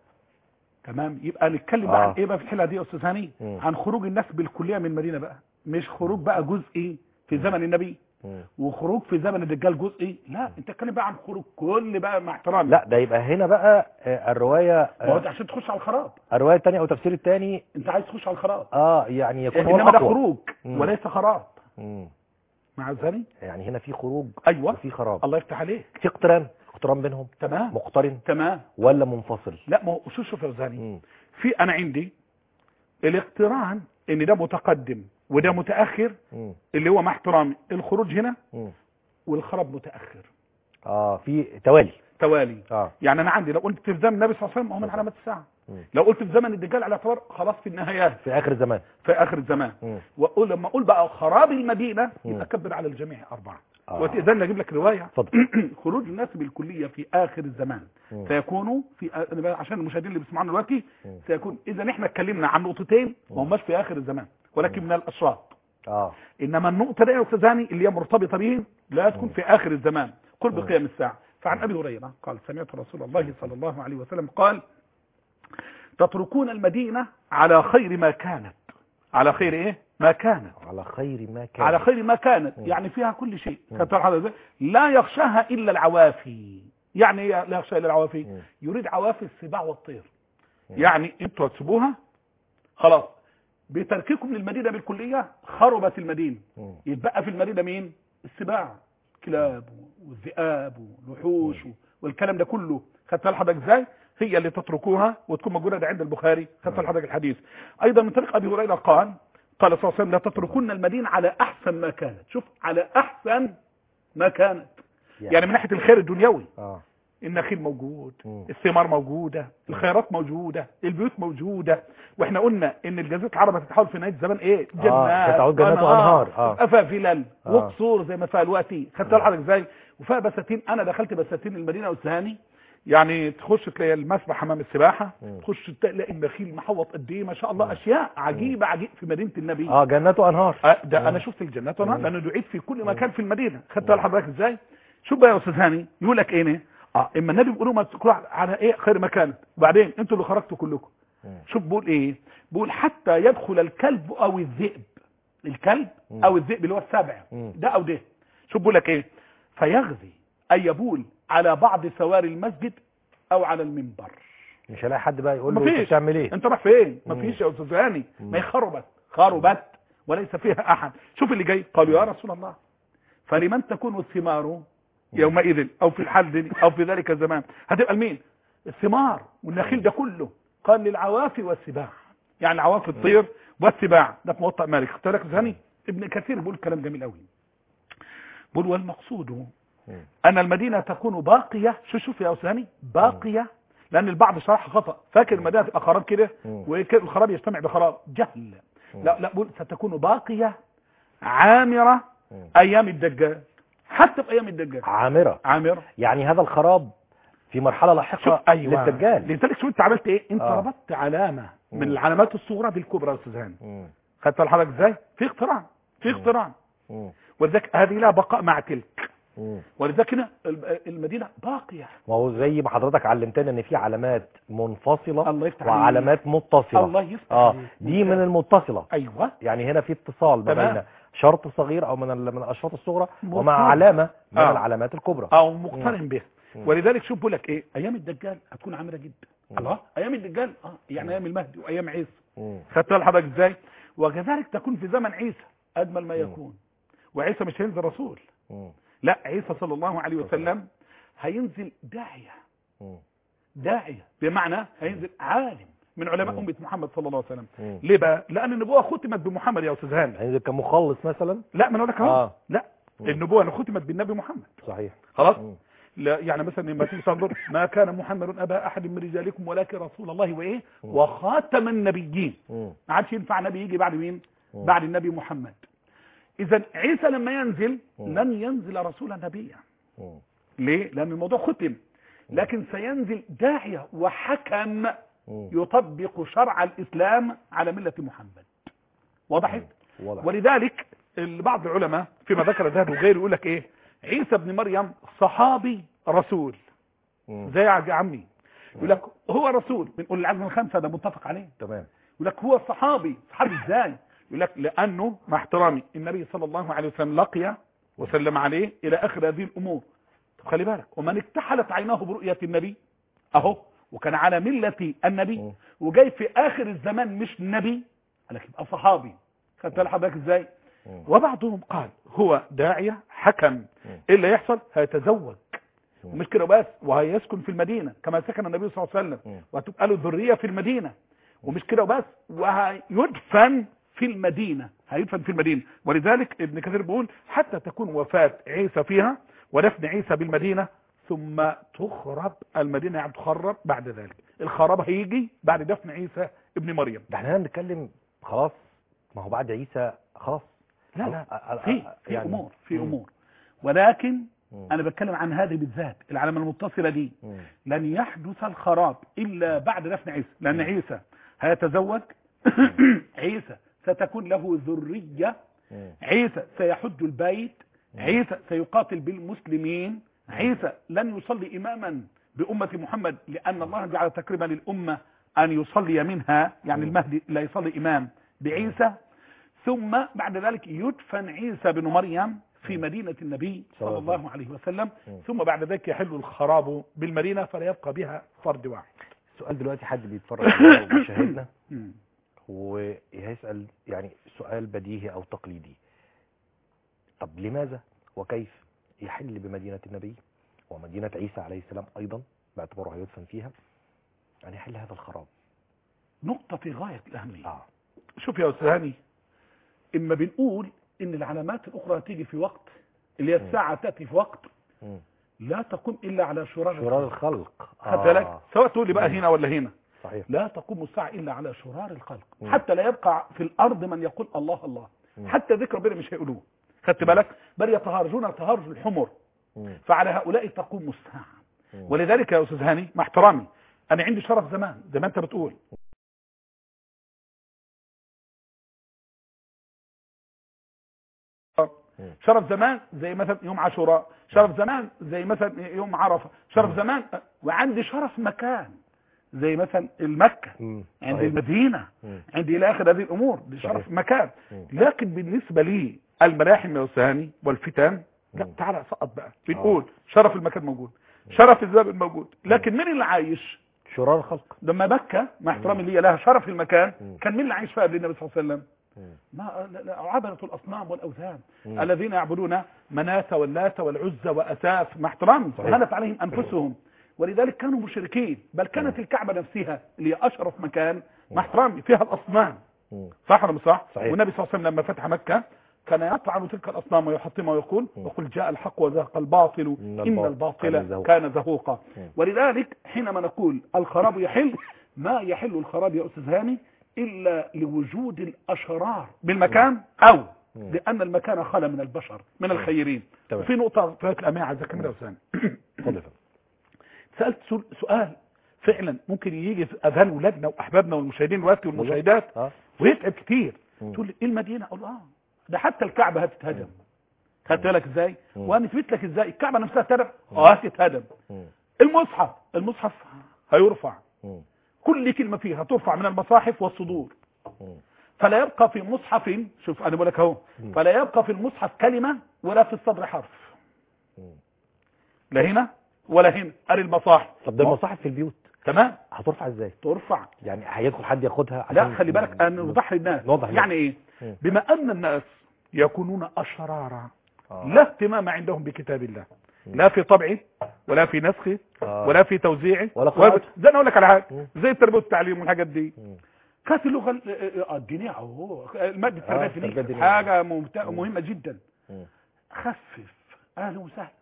Speaker 2: تمام يبقى نتكلم بقى
Speaker 1: آه.
Speaker 2: عن ايه بقى في الحلقة دي يا استاذ هاني
Speaker 1: مم.
Speaker 2: عن خروج الناس بالكلية من المدينة بقى مش خروج بقى جزئي في زمن النبي
Speaker 1: مم.
Speaker 2: وخروج في زمن الدجال جزئي لا انت تتكلم بقى عن خروج كل بقى مع احترامي
Speaker 1: لا ده يبقى هنا بقى آه، الرواية
Speaker 2: ما هو
Speaker 1: آه،
Speaker 2: ده عشان تخش على الخراب
Speaker 1: الرواية الثانية او التفسير الثاني
Speaker 2: انت عايز تخش على الخراب
Speaker 1: اه يعني يكون هو
Speaker 2: انما ده
Speaker 1: الأقوى.
Speaker 2: خروج
Speaker 1: مم.
Speaker 2: وليس خراب
Speaker 1: مم.
Speaker 2: مع الزاني
Speaker 1: يعني هنا في خروج
Speaker 2: ايوه
Speaker 1: وفي خراب
Speaker 2: الله يفتح عليك
Speaker 1: في اقتران اقتران بينهم
Speaker 2: تمام
Speaker 1: مقترن
Speaker 2: تمام
Speaker 1: ولا منفصل
Speaker 2: لا ما هو شو شوف يا زاني
Speaker 1: مم.
Speaker 2: في انا عندي الاقتران ان ده متقدم وده متاخر
Speaker 1: مم.
Speaker 2: اللي هو مع احترامي الخروج هنا
Speaker 1: مم.
Speaker 2: والخراب متاخر
Speaker 1: اه في توالي
Speaker 2: توالي
Speaker 1: اه
Speaker 2: يعني انا عندي لو قلت في زمن النبي صلى الله عليه وسلم هو من علامات الساعه
Speaker 1: مم.
Speaker 2: لو قلت في زمن الدجال على اعتبار خلاص في النهايات
Speaker 1: في اخر الزمان
Speaker 2: في اخر الزمان
Speaker 1: مم.
Speaker 2: واقول لما اقول بقى خراب المدينه
Speaker 1: مم.
Speaker 2: يبقى كبر على الجميع اربعه
Speaker 1: آه.
Speaker 2: وتأذن اجيب لك روايه
Speaker 1: اتفضل
Speaker 2: خروج الناس بالكليه في اخر الزمان
Speaker 1: مم.
Speaker 2: سيكون في أنا عشان المشاهدين اللي بيسمعونا دلوقتي
Speaker 1: مم.
Speaker 2: سيكون اذا احنا اتكلمنا عن نقطتين ما هماش في اخر الزمان ولكن من الاشراط
Speaker 1: اه
Speaker 2: انما النقطه دي يا استاذ هاني اللي هي مرتبطه به لا تكون في اخر الزمان قرب
Speaker 1: مم.
Speaker 2: قيام الساعه فعن ابي هريره قال سمعت رسول الله صلى الله عليه وسلم قال تتركون المدينه على خير ما كانت على خير ايه ما كانت
Speaker 1: على خير ما كان
Speaker 2: على خير ما كانت
Speaker 1: مم.
Speaker 2: يعني فيها كل شيء
Speaker 1: مم.
Speaker 2: كانت الحالة دي. لا يخشاها الا العوافي يعني ايه لا يخشى الا العوافي
Speaker 1: مم.
Speaker 2: يريد عوافي السباع والطير
Speaker 1: مم.
Speaker 2: يعني انتوا هتسيبوها خلاص بترككم للمدينه بالكليه خربت المدينه
Speaker 1: مم.
Speaker 2: يتبقى في المدينه مين السباع كلاب والذئاب والوحوش والكلام ده كله خدت بالك حضرتك ازاي هي اللي تتركوها وتكون موجوده ده عند البخاري خدت بالك حضرتك الحديث ايضا من طريق ابي هريره قال قال صلى الله عليه وسلم لا تتركن المدينه على احسن ما كانت شوف على احسن ما كانت يعني من ناحيه الخير الدنيوي
Speaker 1: اه
Speaker 2: النخيل موجود
Speaker 1: مم.
Speaker 2: الثمار موجودة الخيرات موجودة البيوت موجودة واحنا قلنا ان الجزيرة العرب هتتحول في نهاية الزمن ايه جنات
Speaker 1: ستعود جنات وأنهار. آه.
Speaker 2: افا فلل
Speaker 1: آه.
Speaker 2: وقصور زي ما فيها دلوقتي خدت بالك حضرتك ازاي وفيها بساتين انا دخلت بساتين المدينة والسهاني يعني تخش تلاقي المسبح حمام السباحة
Speaker 1: مم.
Speaker 2: تخش تلاقي النخيل محوط قد ايه ما شاء الله اشياء عجيبة عجيب في مدينة النبي
Speaker 1: اه جنات وانهار
Speaker 2: آه، ده
Speaker 1: مم.
Speaker 2: انا شفت الجنات وانا
Speaker 1: مم.
Speaker 2: لانه دعيت في كل
Speaker 1: مم.
Speaker 2: مكان في المدينه خدت بال حضرتك ازاي شوف بقى يا استاذ هاني يقول لك ايه نه؟ اه اما النبي بيقولوا ما تكونوا على ايه خير مكان وبعدين انتوا اللي خرجتوا كلكم
Speaker 1: مم.
Speaker 2: شوف بيقول ايه بيقول حتى يدخل الكلب او الذئب الكلب
Speaker 1: مم.
Speaker 2: او الذئب اللي هو السبع
Speaker 1: مم.
Speaker 2: ده او ده شوف بيقول لك ايه فيغزي اي يبول على بعض سواري المسجد او على المنبر
Speaker 1: مش هلاقي حد بقى يقول له انت
Speaker 2: مفيش
Speaker 1: بتعمل ايه
Speaker 2: انت رايح فين
Speaker 1: مم.
Speaker 2: مفيش يا استاذ هاني
Speaker 1: مم.
Speaker 2: ما هي خربت خربت وليس فيها احد شوف اللي جاي قالوا يا رسول الله فلمن تكون الثمار يومئذ او في الحال دي او في ذلك الزمان هتبقى لمين الثمار والنخيل ده كله قال للعوافي والسباع يعني العوافي الطير والسباع ده في موطأ مالك خدت بالك يا أستاذ هاني ابن كثير بيقول كلام جميل قوي بيقول والمقصود
Speaker 1: مم.
Speaker 2: ان المدينه تكون باقيه شو شوف يا استاذ هاني باقيه لان البعض شرح خطا فاكر المدينه تبقى خراب كده
Speaker 1: مم.
Speaker 2: والخراب يجتمع بخراب جهل
Speaker 1: مم.
Speaker 2: لا لا بقول ستكون باقيه عامره
Speaker 1: مم.
Speaker 2: ايام الدجال حتى في ايام الدجال
Speaker 1: عامرة
Speaker 2: عامره
Speaker 1: يعني هذا الخراب في مرحلة لاحقة
Speaker 2: شوف ايوه
Speaker 1: للدجال
Speaker 2: لذلك شو انت عملت ايه انت
Speaker 1: آه.
Speaker 2: ربطت علامه من
Speaker 1: مم.
Speaker 2: العلامات الصغرى بالكبرى يا استاذ هاني
Speaker 1: مم.
Speaker 2: خدت حضرتك ازاي في اختراع في اختراع
Speaker 1: مم.
Speaker 2: ولذلك هذه لها بقاء مع تلك
Speaker 1: مم.
Speaker 2: ولذلك هنا المدينه باقيه
Speaker 1: ما هو زي ما حضرتك علمتنا ان في علامات منفصلة
Speaker 2: الله يفتح عليك.
Speaker 1: وعلامات متصلة
Speaker 2: الله يفتح
Speaker 1: اه
Speaker 2: عليك.
Speaker 1: دي من المتصلة
Speaker 2: ايوه
Speaker 1: يعني هنا في اتصال ما
Speaker 2: تمام.
Speaker 1: بين شرط صغير او من ال- من الاشراط الصغرى ومع
Speaker 2: متصل.
Speaker 1: علامة من
Speaker 2: آه.
Speaker 1: العلامات الكبرى
Speaker 2: او مقترن به
Speaker 1: مم.
Speaker 2: ولذلك شوف بقول لك ايه ايام الدجال هتكون عامره جدا
Speaker 1: مم.
Speaker 2: الله ايام الدجال اه يعني ايام المهدي وايام عيسى
Speaker 1: مم.
Speaker 2: خدت بال حضرتك ازاي وكذلك تكون في زمن عيسى اجمل ما
Speaker 1: مم.
Speaker 2: يكون وعيسى مش هينزل رسول
Speaker 1: مم.
Speaker 2: لا عيسى صلى الله عليه وسلم هينزل داعيه
Speaker 1: مم.
Speaker 2: داعيه بمعنى هينزل عالم من علماء
Speaker 1: مم.
Speaker 2: امه محمد صلى الله عليه وسلم
Speaker 1: مم.
Speaker 2: ليه بقى لان النبوه ختمت بمحمد يا استاذ هاني
Speaker 1: هينزل كمخلص مثلا
Speaker 2: لا ما انا اقول لك اهو
Speaker 1: اه
Speaker 2: لا
Speaker 1: مم.
Speaker 2: النبوه اللي ختمت بالنبي محمد
Speaker 1: صحيح
Speaker 2: خلاص
Speaker 1: مم.
Speaker 2: لا يعني مثلا لما تيجي تنظر ما كان محمد ابا احد من رجالكم ولكن رسول الله وايه
Speaker 1: مم.
Speaker 2: وخاتم النبيين
Speaker 1: مم.
Speaker 2: ما عادش ينفع نبي يجي بعد مين
Speaker 1: مم.
Speaker 2: بعد النبي محمد اذا عيسى لما ينزل
Speaker 1: مم.
Speaker 2: لن ينزل رسولا نبيا
Speaker 1: مم.
Speaker 2: ليه لان الموضوع ختم لكن سينزل داعيه وحكم
Speaker 1: مم.
Speaker 2: يطبق شرع الاسلام على مله محمد وضحت
Speaker 1: واضح
Speaker 2: ولذلك بعض العلماء فيما ذكر ذهب وغيره يقول لك ايه عيسى ابن مريم صحابي رسول
Speaker 1: مم.
Speaker 2: زي يا عمي يقول لك هو رسول من اولي العزم الخمسه ده متفق عليه
Speaker 1: تمام
Speaker 2: يقول لك هو صحابي صحابي ازاي يقول لك لانه مع احترامي النبي صلى الله عليه وسلم لقي وسلم عليه الى اخر هذه الامور طب خلي بالك ومن اكتحلت عيناه برؤيه النبي اهو وكان على مله النبي
Speaker 1: مم.
Speaker 2: وجاي في اخر الزمان مش نبي قال لك يبقى صحابي خدت بالك حضرتك ازاي
Speaker 1: مم.
Speaker 2: وبعضهم قال هو داعيه حكم
Speaker 1: مم.
Speaker 2: ايه اللي يحصل هيتزوج
Speaker 1: مم.
Speaker 2: ومش كده بس وهيسكن في المدينه كما سكن النبي صلى الله عليه وسلم
Speaker 1: مم.
Speaker 2: وهتبقى له ذريه في المدينه ومش كده وبس وهيدفن في المدينه هيدفن في المدينه ولذلك ابن كثير بيقول حتى تكون وفاه عيسى فيها ودفن عيسى بالمدينه ثم تخرب المدينه يعني تخرب بعد ذلك الخراب هيجي بعد دفن عيسى ابن مريم
Speaker 1: ده احنا هنا بنتكلم خلاص ما هو بعد عيسى خلاص
Speaker 2: لا لا
Speaker 1: خلاص.
Speaker 2: في في
Speaker 1: يعني-
Speaker 2: امور في
Speaker 1: مم.
Speaker 2: امور ولكن
Speaker 1: مم.
Speaker 2: انا بتكلم عن هذه بالذات العلامه المتصله دي
Speaker 1: مم.
Speaker 2: لن يحدث الخراب الا بعد دفن عيسى لان عيسى هيتزوج عيسى ستكون له ذريه
Speaker 1: مم.
Speaker 2: عيسى سيحج البيت عيسى سيقاتل بالمسلمين عيسى لن يصلي إماما بأمة محمد لأن الله جعل تكريما للأمة أن يصلي منها يعني المهدي لا يصلي إمام بعيسى ثم بعد ذلك يدفن عيسى بن مريم في مدينة النبي صلى الله عليه وسلم ثم بعد ذلك يحل الخراب بالمدينة فلا يبقى بها فرد واحد
Speaker 1: السؤال دلوقتي حد بيتفرج علينا وبيشاهدنا
Speaker 2: مم.
Speaker 1: وهيسأل يعني سؤال بديهي أو تقليدي طب لماذا وكيف يحل بمدينة النبي ومدينة عيسى عليه السلام أيضا باعتباره هيدفن فيها أن يحل هذا الخراب
Speaker 2: نقطة في غاية الأهمية
Speaker 1: آه.
Speaker 2: شوف يا أستاذ هاني إما بنقول إن العلامات الأخرى تيجي في وقت اللي هي الساعة تأتي في وقت
Speaker 1: مم.
Speaker 2: لا تقوم إلا على شرار
Speaker 1: شرار
Speaker 2: الخلق.
Speaker 1: الخلق
Speaker 2: خدت بالك سواء تقول لي بقى هنا ولا هنا
Speaker 1: صحيح
Speaker 2: لا تقوم الساعة إلا على شرار الخلق
Speaker 1: مم.
Speaker 2: حتى لا يبقى في الأرض من يقول الله الله
Speaker 1: مم.
Speaker 2: حتى ذكر ربنا مش هيقولوه خدت بالك بل يتهارجون تهارج الحمر
Speaker 1: مم.
Speaker 2: فعلى هؤلاء تقوم الساعة
Speaker 1: مم.
Speaker 2: ولذلك يا أستاذ هاني مع احترامي أنا عندي شرف زمان زي ما أنت بتقول
Speaker 1: مم.
Speaker 2: شرف زمان زي مثلا يوم عاشوراء شرف زمان زي مثلا يوم عرفة شرف زمان وعندي شرف مكان زي مثلا المكة
Speaker 1: مم.
Speaker 2: عند
Speaker 1: صحيح.
Speaker 2: المدينة
Speaker 1: مم.
Speaker 2: عندي الى اخر هذه الامور دي
Speaker 1: صحيح.
Speaker 2: شرف مكان
Speaker 1: مم.
Speaker 2: لكن بالنسبة لي الملاحم يا أستاذ هاني والفتن لا
Speaker 1: مم.
Speaker 2: تعالى سقط بقى بنقول شرف المكان موجود شرف الزمن موجود لكن مين اللي عايش
Speaker 1: شرار الخلق
Speaker 2: لما مكة مع احترامي ليا لها شرف المكان
Speaker 1: مم.
Speaker 2: كان مين اللي عايش فيها قبل النبي صلى الله عليه وسلم
Speaker 1: مم.
Speaker 2: ما لا- لا، عبدة الأصنام والأوثان
Speaker 1: مم.
Speaker 2: الذين يعبدون مناة واللات والعزى وأساف مع احترامي
Speaker 1: صحيح.
Speaker 2: غلت عليهم أنفسهم ولذلك كانوا مشركين بل كانت الكعبة نفسها اللي هي أشرف مكان مع احترامي فيها الأصنام
Speaker 1: مم.
Speaker 2: صح ولا مش صح؟
Speaker 1: صحيح.
Speaker 2: والنبي صلى الله عليه وسلم لما فتح مكة كان يطعن تلك الأصنام ويحطمها ويقول
Speaker 1: مم.
Speaker 2: وقل جاء الحق وزهق الباطل
Speaker 1: إن
Speaker 2: إن
Speaker 1: الباطل كان
Speaker 2: الباطل
Speaker 1: زهوقا.
Speaker 2: كان زهوقا
Speaker 1: مم.
Speaker 2: ولذلك حينما نقول الخراب يحل ما يحل الخراب يا أستاذ هاني إلا لوجود الأشرار بالمكان أو
Speaker 1: مم.
Speaker 2: لأن المكان خلى من البشر من الخيرين
Speaker 1: تمام.
Speaker 2: وفي نقطة في الأمية عايز أكملها يا أستاذ
Speaker 1: اتفضل يا فندم.
Speaker 2: سألت سؤ- سؤال فعلا ممكن يجي في أذهان ولادنا وأحبابنا والمشاهدين دلوقتي والمشاهدات
Speaker 1: اه
Speaker 2: ويتعب كتير
Speaker 1: مم.
Speaker 2: تقول لي ايه المدينه اقول له اه ده حتى الكعبه هتتهدم خدت بالك ازاي
Speaker 1: مم.
Speaker 2: وانا اثبت لك ازاي الكعبه نفسها هتتهدم اه هتتهدم
Speaker 1: مم.
Speaker 2: المصحف المصحف هيرفع
Speaker 1: مم.
Speaker 2: كل كلمه فيه هترفع من المصاحف والصدور
Speaker 1: مم.
Speaker 2: فلا يبقى في مصحف شوف انا بقول لك اهو
Speaker 1: مم.
Speaker 2: فلا يبقى في المصحف كلمه ولا في الصدر حرف
Speaker 1: مم.
Speaker 2: لا هنا ولا هنا اري المصاحف
Speaker 1: طب ده المصاحف في البيوت
Speaker 2: تمام
Speaker 1: هترفع ازاي
Speaker 2: ترفع
Speaker 1: يعني هيدخل حد ياخدها
Speaker 2: لا
Speaker 1: عشان-
Speaker 2: خلي بالك انا نوضح للناس
Speaker 1: نوضح للناس.
Speaker 2: يعني ايه
Speaker 1: مم.
Speaker 2: بما ان الناس يكونون اشرارا
Speaker 1: آه.
Speaker 2: لا اهتمام عندهم بكتاب الله لا في طبعه ولا في نسخه
Speaker 1: آه.
Speaker 2: ولا في توزيعه
Speaker 1: ولا قراءته.
Speaker 2: زي انا اقول لك على حاجه
Speaker 1: مم.
Speaker 2: زي التربيه والتعليم والحاجات دي
Speaker 1: مم.
Speaker 2: كانت اللغه ال- آه، الدينيه اهو الماده التربيه
Speaker 1: آه،
Speaker 2: في
Speaker 1: التربية
Speaker 2: دي
Speaker 1: الدينية.
Speaker 2: حاجه ممت- مهمه جدا
Speaker 1: مم.
Speaker 2: خفف اهلا وسهلا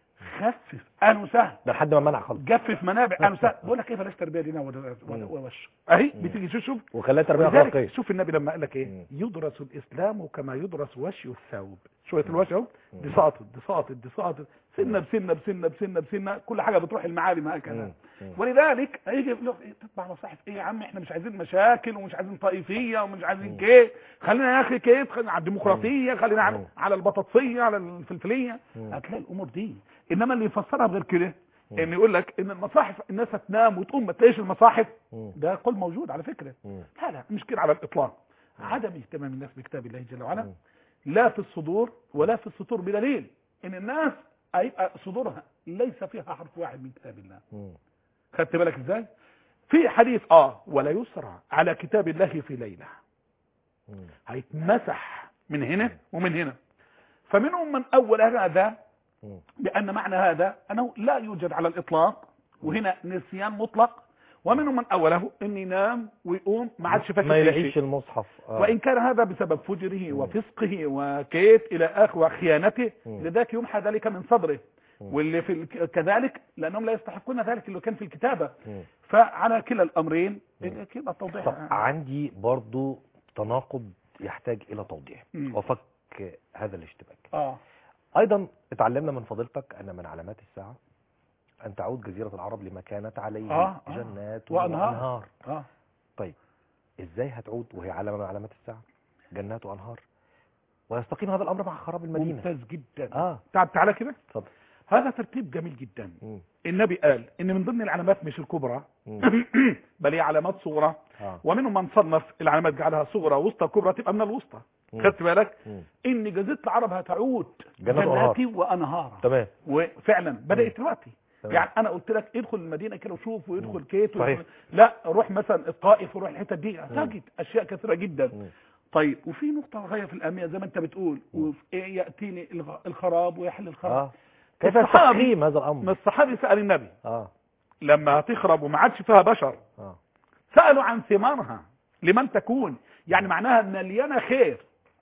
Speaker 2: خفف اهلا وسهلا
Speaker 1: ده لحد ما منع خالص
Speaker 2: جفف منابع اهلا وسهلا بقول لك ايه بلاش تربيه دينيه ولا- ولا-
Speaker 1: مم.
Speaker 2: ووش اهي بتيجي شوف شوف
Speaker 1: وخلاها تربيه
Speaker 2: لذلك
Speaker 1: اخلاقيه
Speaker 2: شوف النبي لما قال لك ايه
Speaker 1: مم.
Speaker 2: يدرس الاسلام كما يدرس وشي الثوب شويه الوشي اهو دي سقطت دي سقطت دي سقطت سنه بسنه بسنه بسنه بسنه كل حاجه بتروح المعالم هكذا
Speaker 1: مم. مم.
Speaker 2: ولذلك هيجي يقول لك إيه تطبع مصاحف ايه يا عم احنا مش عايزين مشاكل ومش عايزين طائفيه ومش عايزين كيف خلينا يا اخي كيف خلينا على الديمقراطيه خلينا على,
Speaker 1: مم.
Speaker 2: على البطاطسيه على الفلفليه
Speaker 1: مم.
Speaker 2: هتلاقي الامور دي انما اللي يفسرها بغير كده ان يقول لك ان المصاحف الناس هتنام وتقوم ما تلاقيش المصاحف
Speaker 1: مم.
Speaker 2: ده قول موجود على فكره
Speaker 1: مم.
Speaker 2: لا لا مش كده على الاطلاق عدم اهتمام الناس بكتاب الله جل وعلا
Speaker 1: مم.
Speaker 2: لا في الصدور ولا في السطور بدليل ان الناس هيبقى صدورها ليس فيها حرف واحد من كتاب الله
Speaker 1: مم.
Speaker 2: خدت بالك ازاي في حديث اه ولا يسرع على كتاب الله في ليله
Speaker 1: مم.
Speaker 2: هيتمسح من هنا ومن هنا فمنهم من اول هذا
Speaker 1: مم.
Speaker 2: بان معنى هذا انه لا يوجد على الاطلاق وهنا نسيان مطلق ومنهم من اوله ان ينام ويقوم ما عادش فاكر
Speaker 1: ما
Speaker 2: أي
Speaker 1: يلاقيش
Speaker 2: شيء.
Speaker 1: المصحف آه.
Speaker 2: وإن كان هذا بسبب فجره وفسقه وكيت إلى آخر وخيانته
Speaker 1: مم.
Speaker 2: لذلك يمحى ذلك من صدره
Speaker 1: مم.
Speaker 2: واللي في الك- كذلك لأنهم لا يستحقون ذلك اللي كان في الكتابة
Speaker 1: مم.
Speaker 2: فعلى كلا الأمرين كده توضيح
Speaker 1: طب عندي برضو تناقض يحتاج الى توضيح
Speaker 2: مم.
Speaker 1: وفك هذا الاشتباك
Speaker 2: آه
Speaker 1: ايضا اتعلمنا من فضيلتك ان من علامات الساعه ان تعود جزيره العرب لما كانت عليه
Speaker 2: آه، آه.
Speaker 1: جنات
Speaker 2: وأنهار.
Speaker 1: وانهار
Speaker 2: اه
Speaker 1: طيب ازاي هتعود وهي علامه من علامات الساعه جنات وانهار ويستقيم هذا الامر مع خراب المدينه
Speaker 2: ممتاز جدا
Speaker 1: اه
Speaker 2: تعال تعالى كده
Speaker 1: اتفضل
Speaker 2: هذا ترتيب جميل جدا
Speaker 1: مم.
Speaker 2: النبي قال ان من ضمن العلامات مش الكبرى
Speaker 1: مم.
Speaker 2: بل هي علامات صغرى
Speaker 1: اه
Speaker 2: ومنهم من صنف العلامات جعلها صغرى وسطى كبرى تبقى من الوسطى
Speaker 1: مم.
Speaker 2: خدت بالك
Speaker 1: مم.
Speaker 2: ان جزيره العرب هتعود
Speaker 1: جنات وأنهار.
Speaker 2: جنات وانهار
Speaker 1: تمام
Speaker 2: وفعلا بدات دلوقتي
Speaker 1: تمام.
Speaker 2: يعني انا قلت لك ادخل المدينه كده وشوف ويدخل كيت
Speaker 1: صحيح.
Speaker 2: ويدخل لا روح مثلا الطائف وروح الحتت دي هتجد اشياء كثيره جدا
Speaker 1: مم.
Speaker 2: طيب وفي نقطه غايه في الاهميه زي ما انت بتقول وفي إيه ياتيني الغ- الخراب ويحل الخراب
Speaker 1: اه كيف
Speaker 2: الصحابي-
Speaker 1: يستقيم هذا
Speaker 2: ما
Speaker 1: الامر
Speaker 2: الصحابي سال النبي
Speaker 1: اه
Speaker 2: لما هتخرب وما عادش فيها بشر
Speaker 1: اه
Speaker 2: سالوا عن ثمارها لمن تكون يعني معناها مليانه خير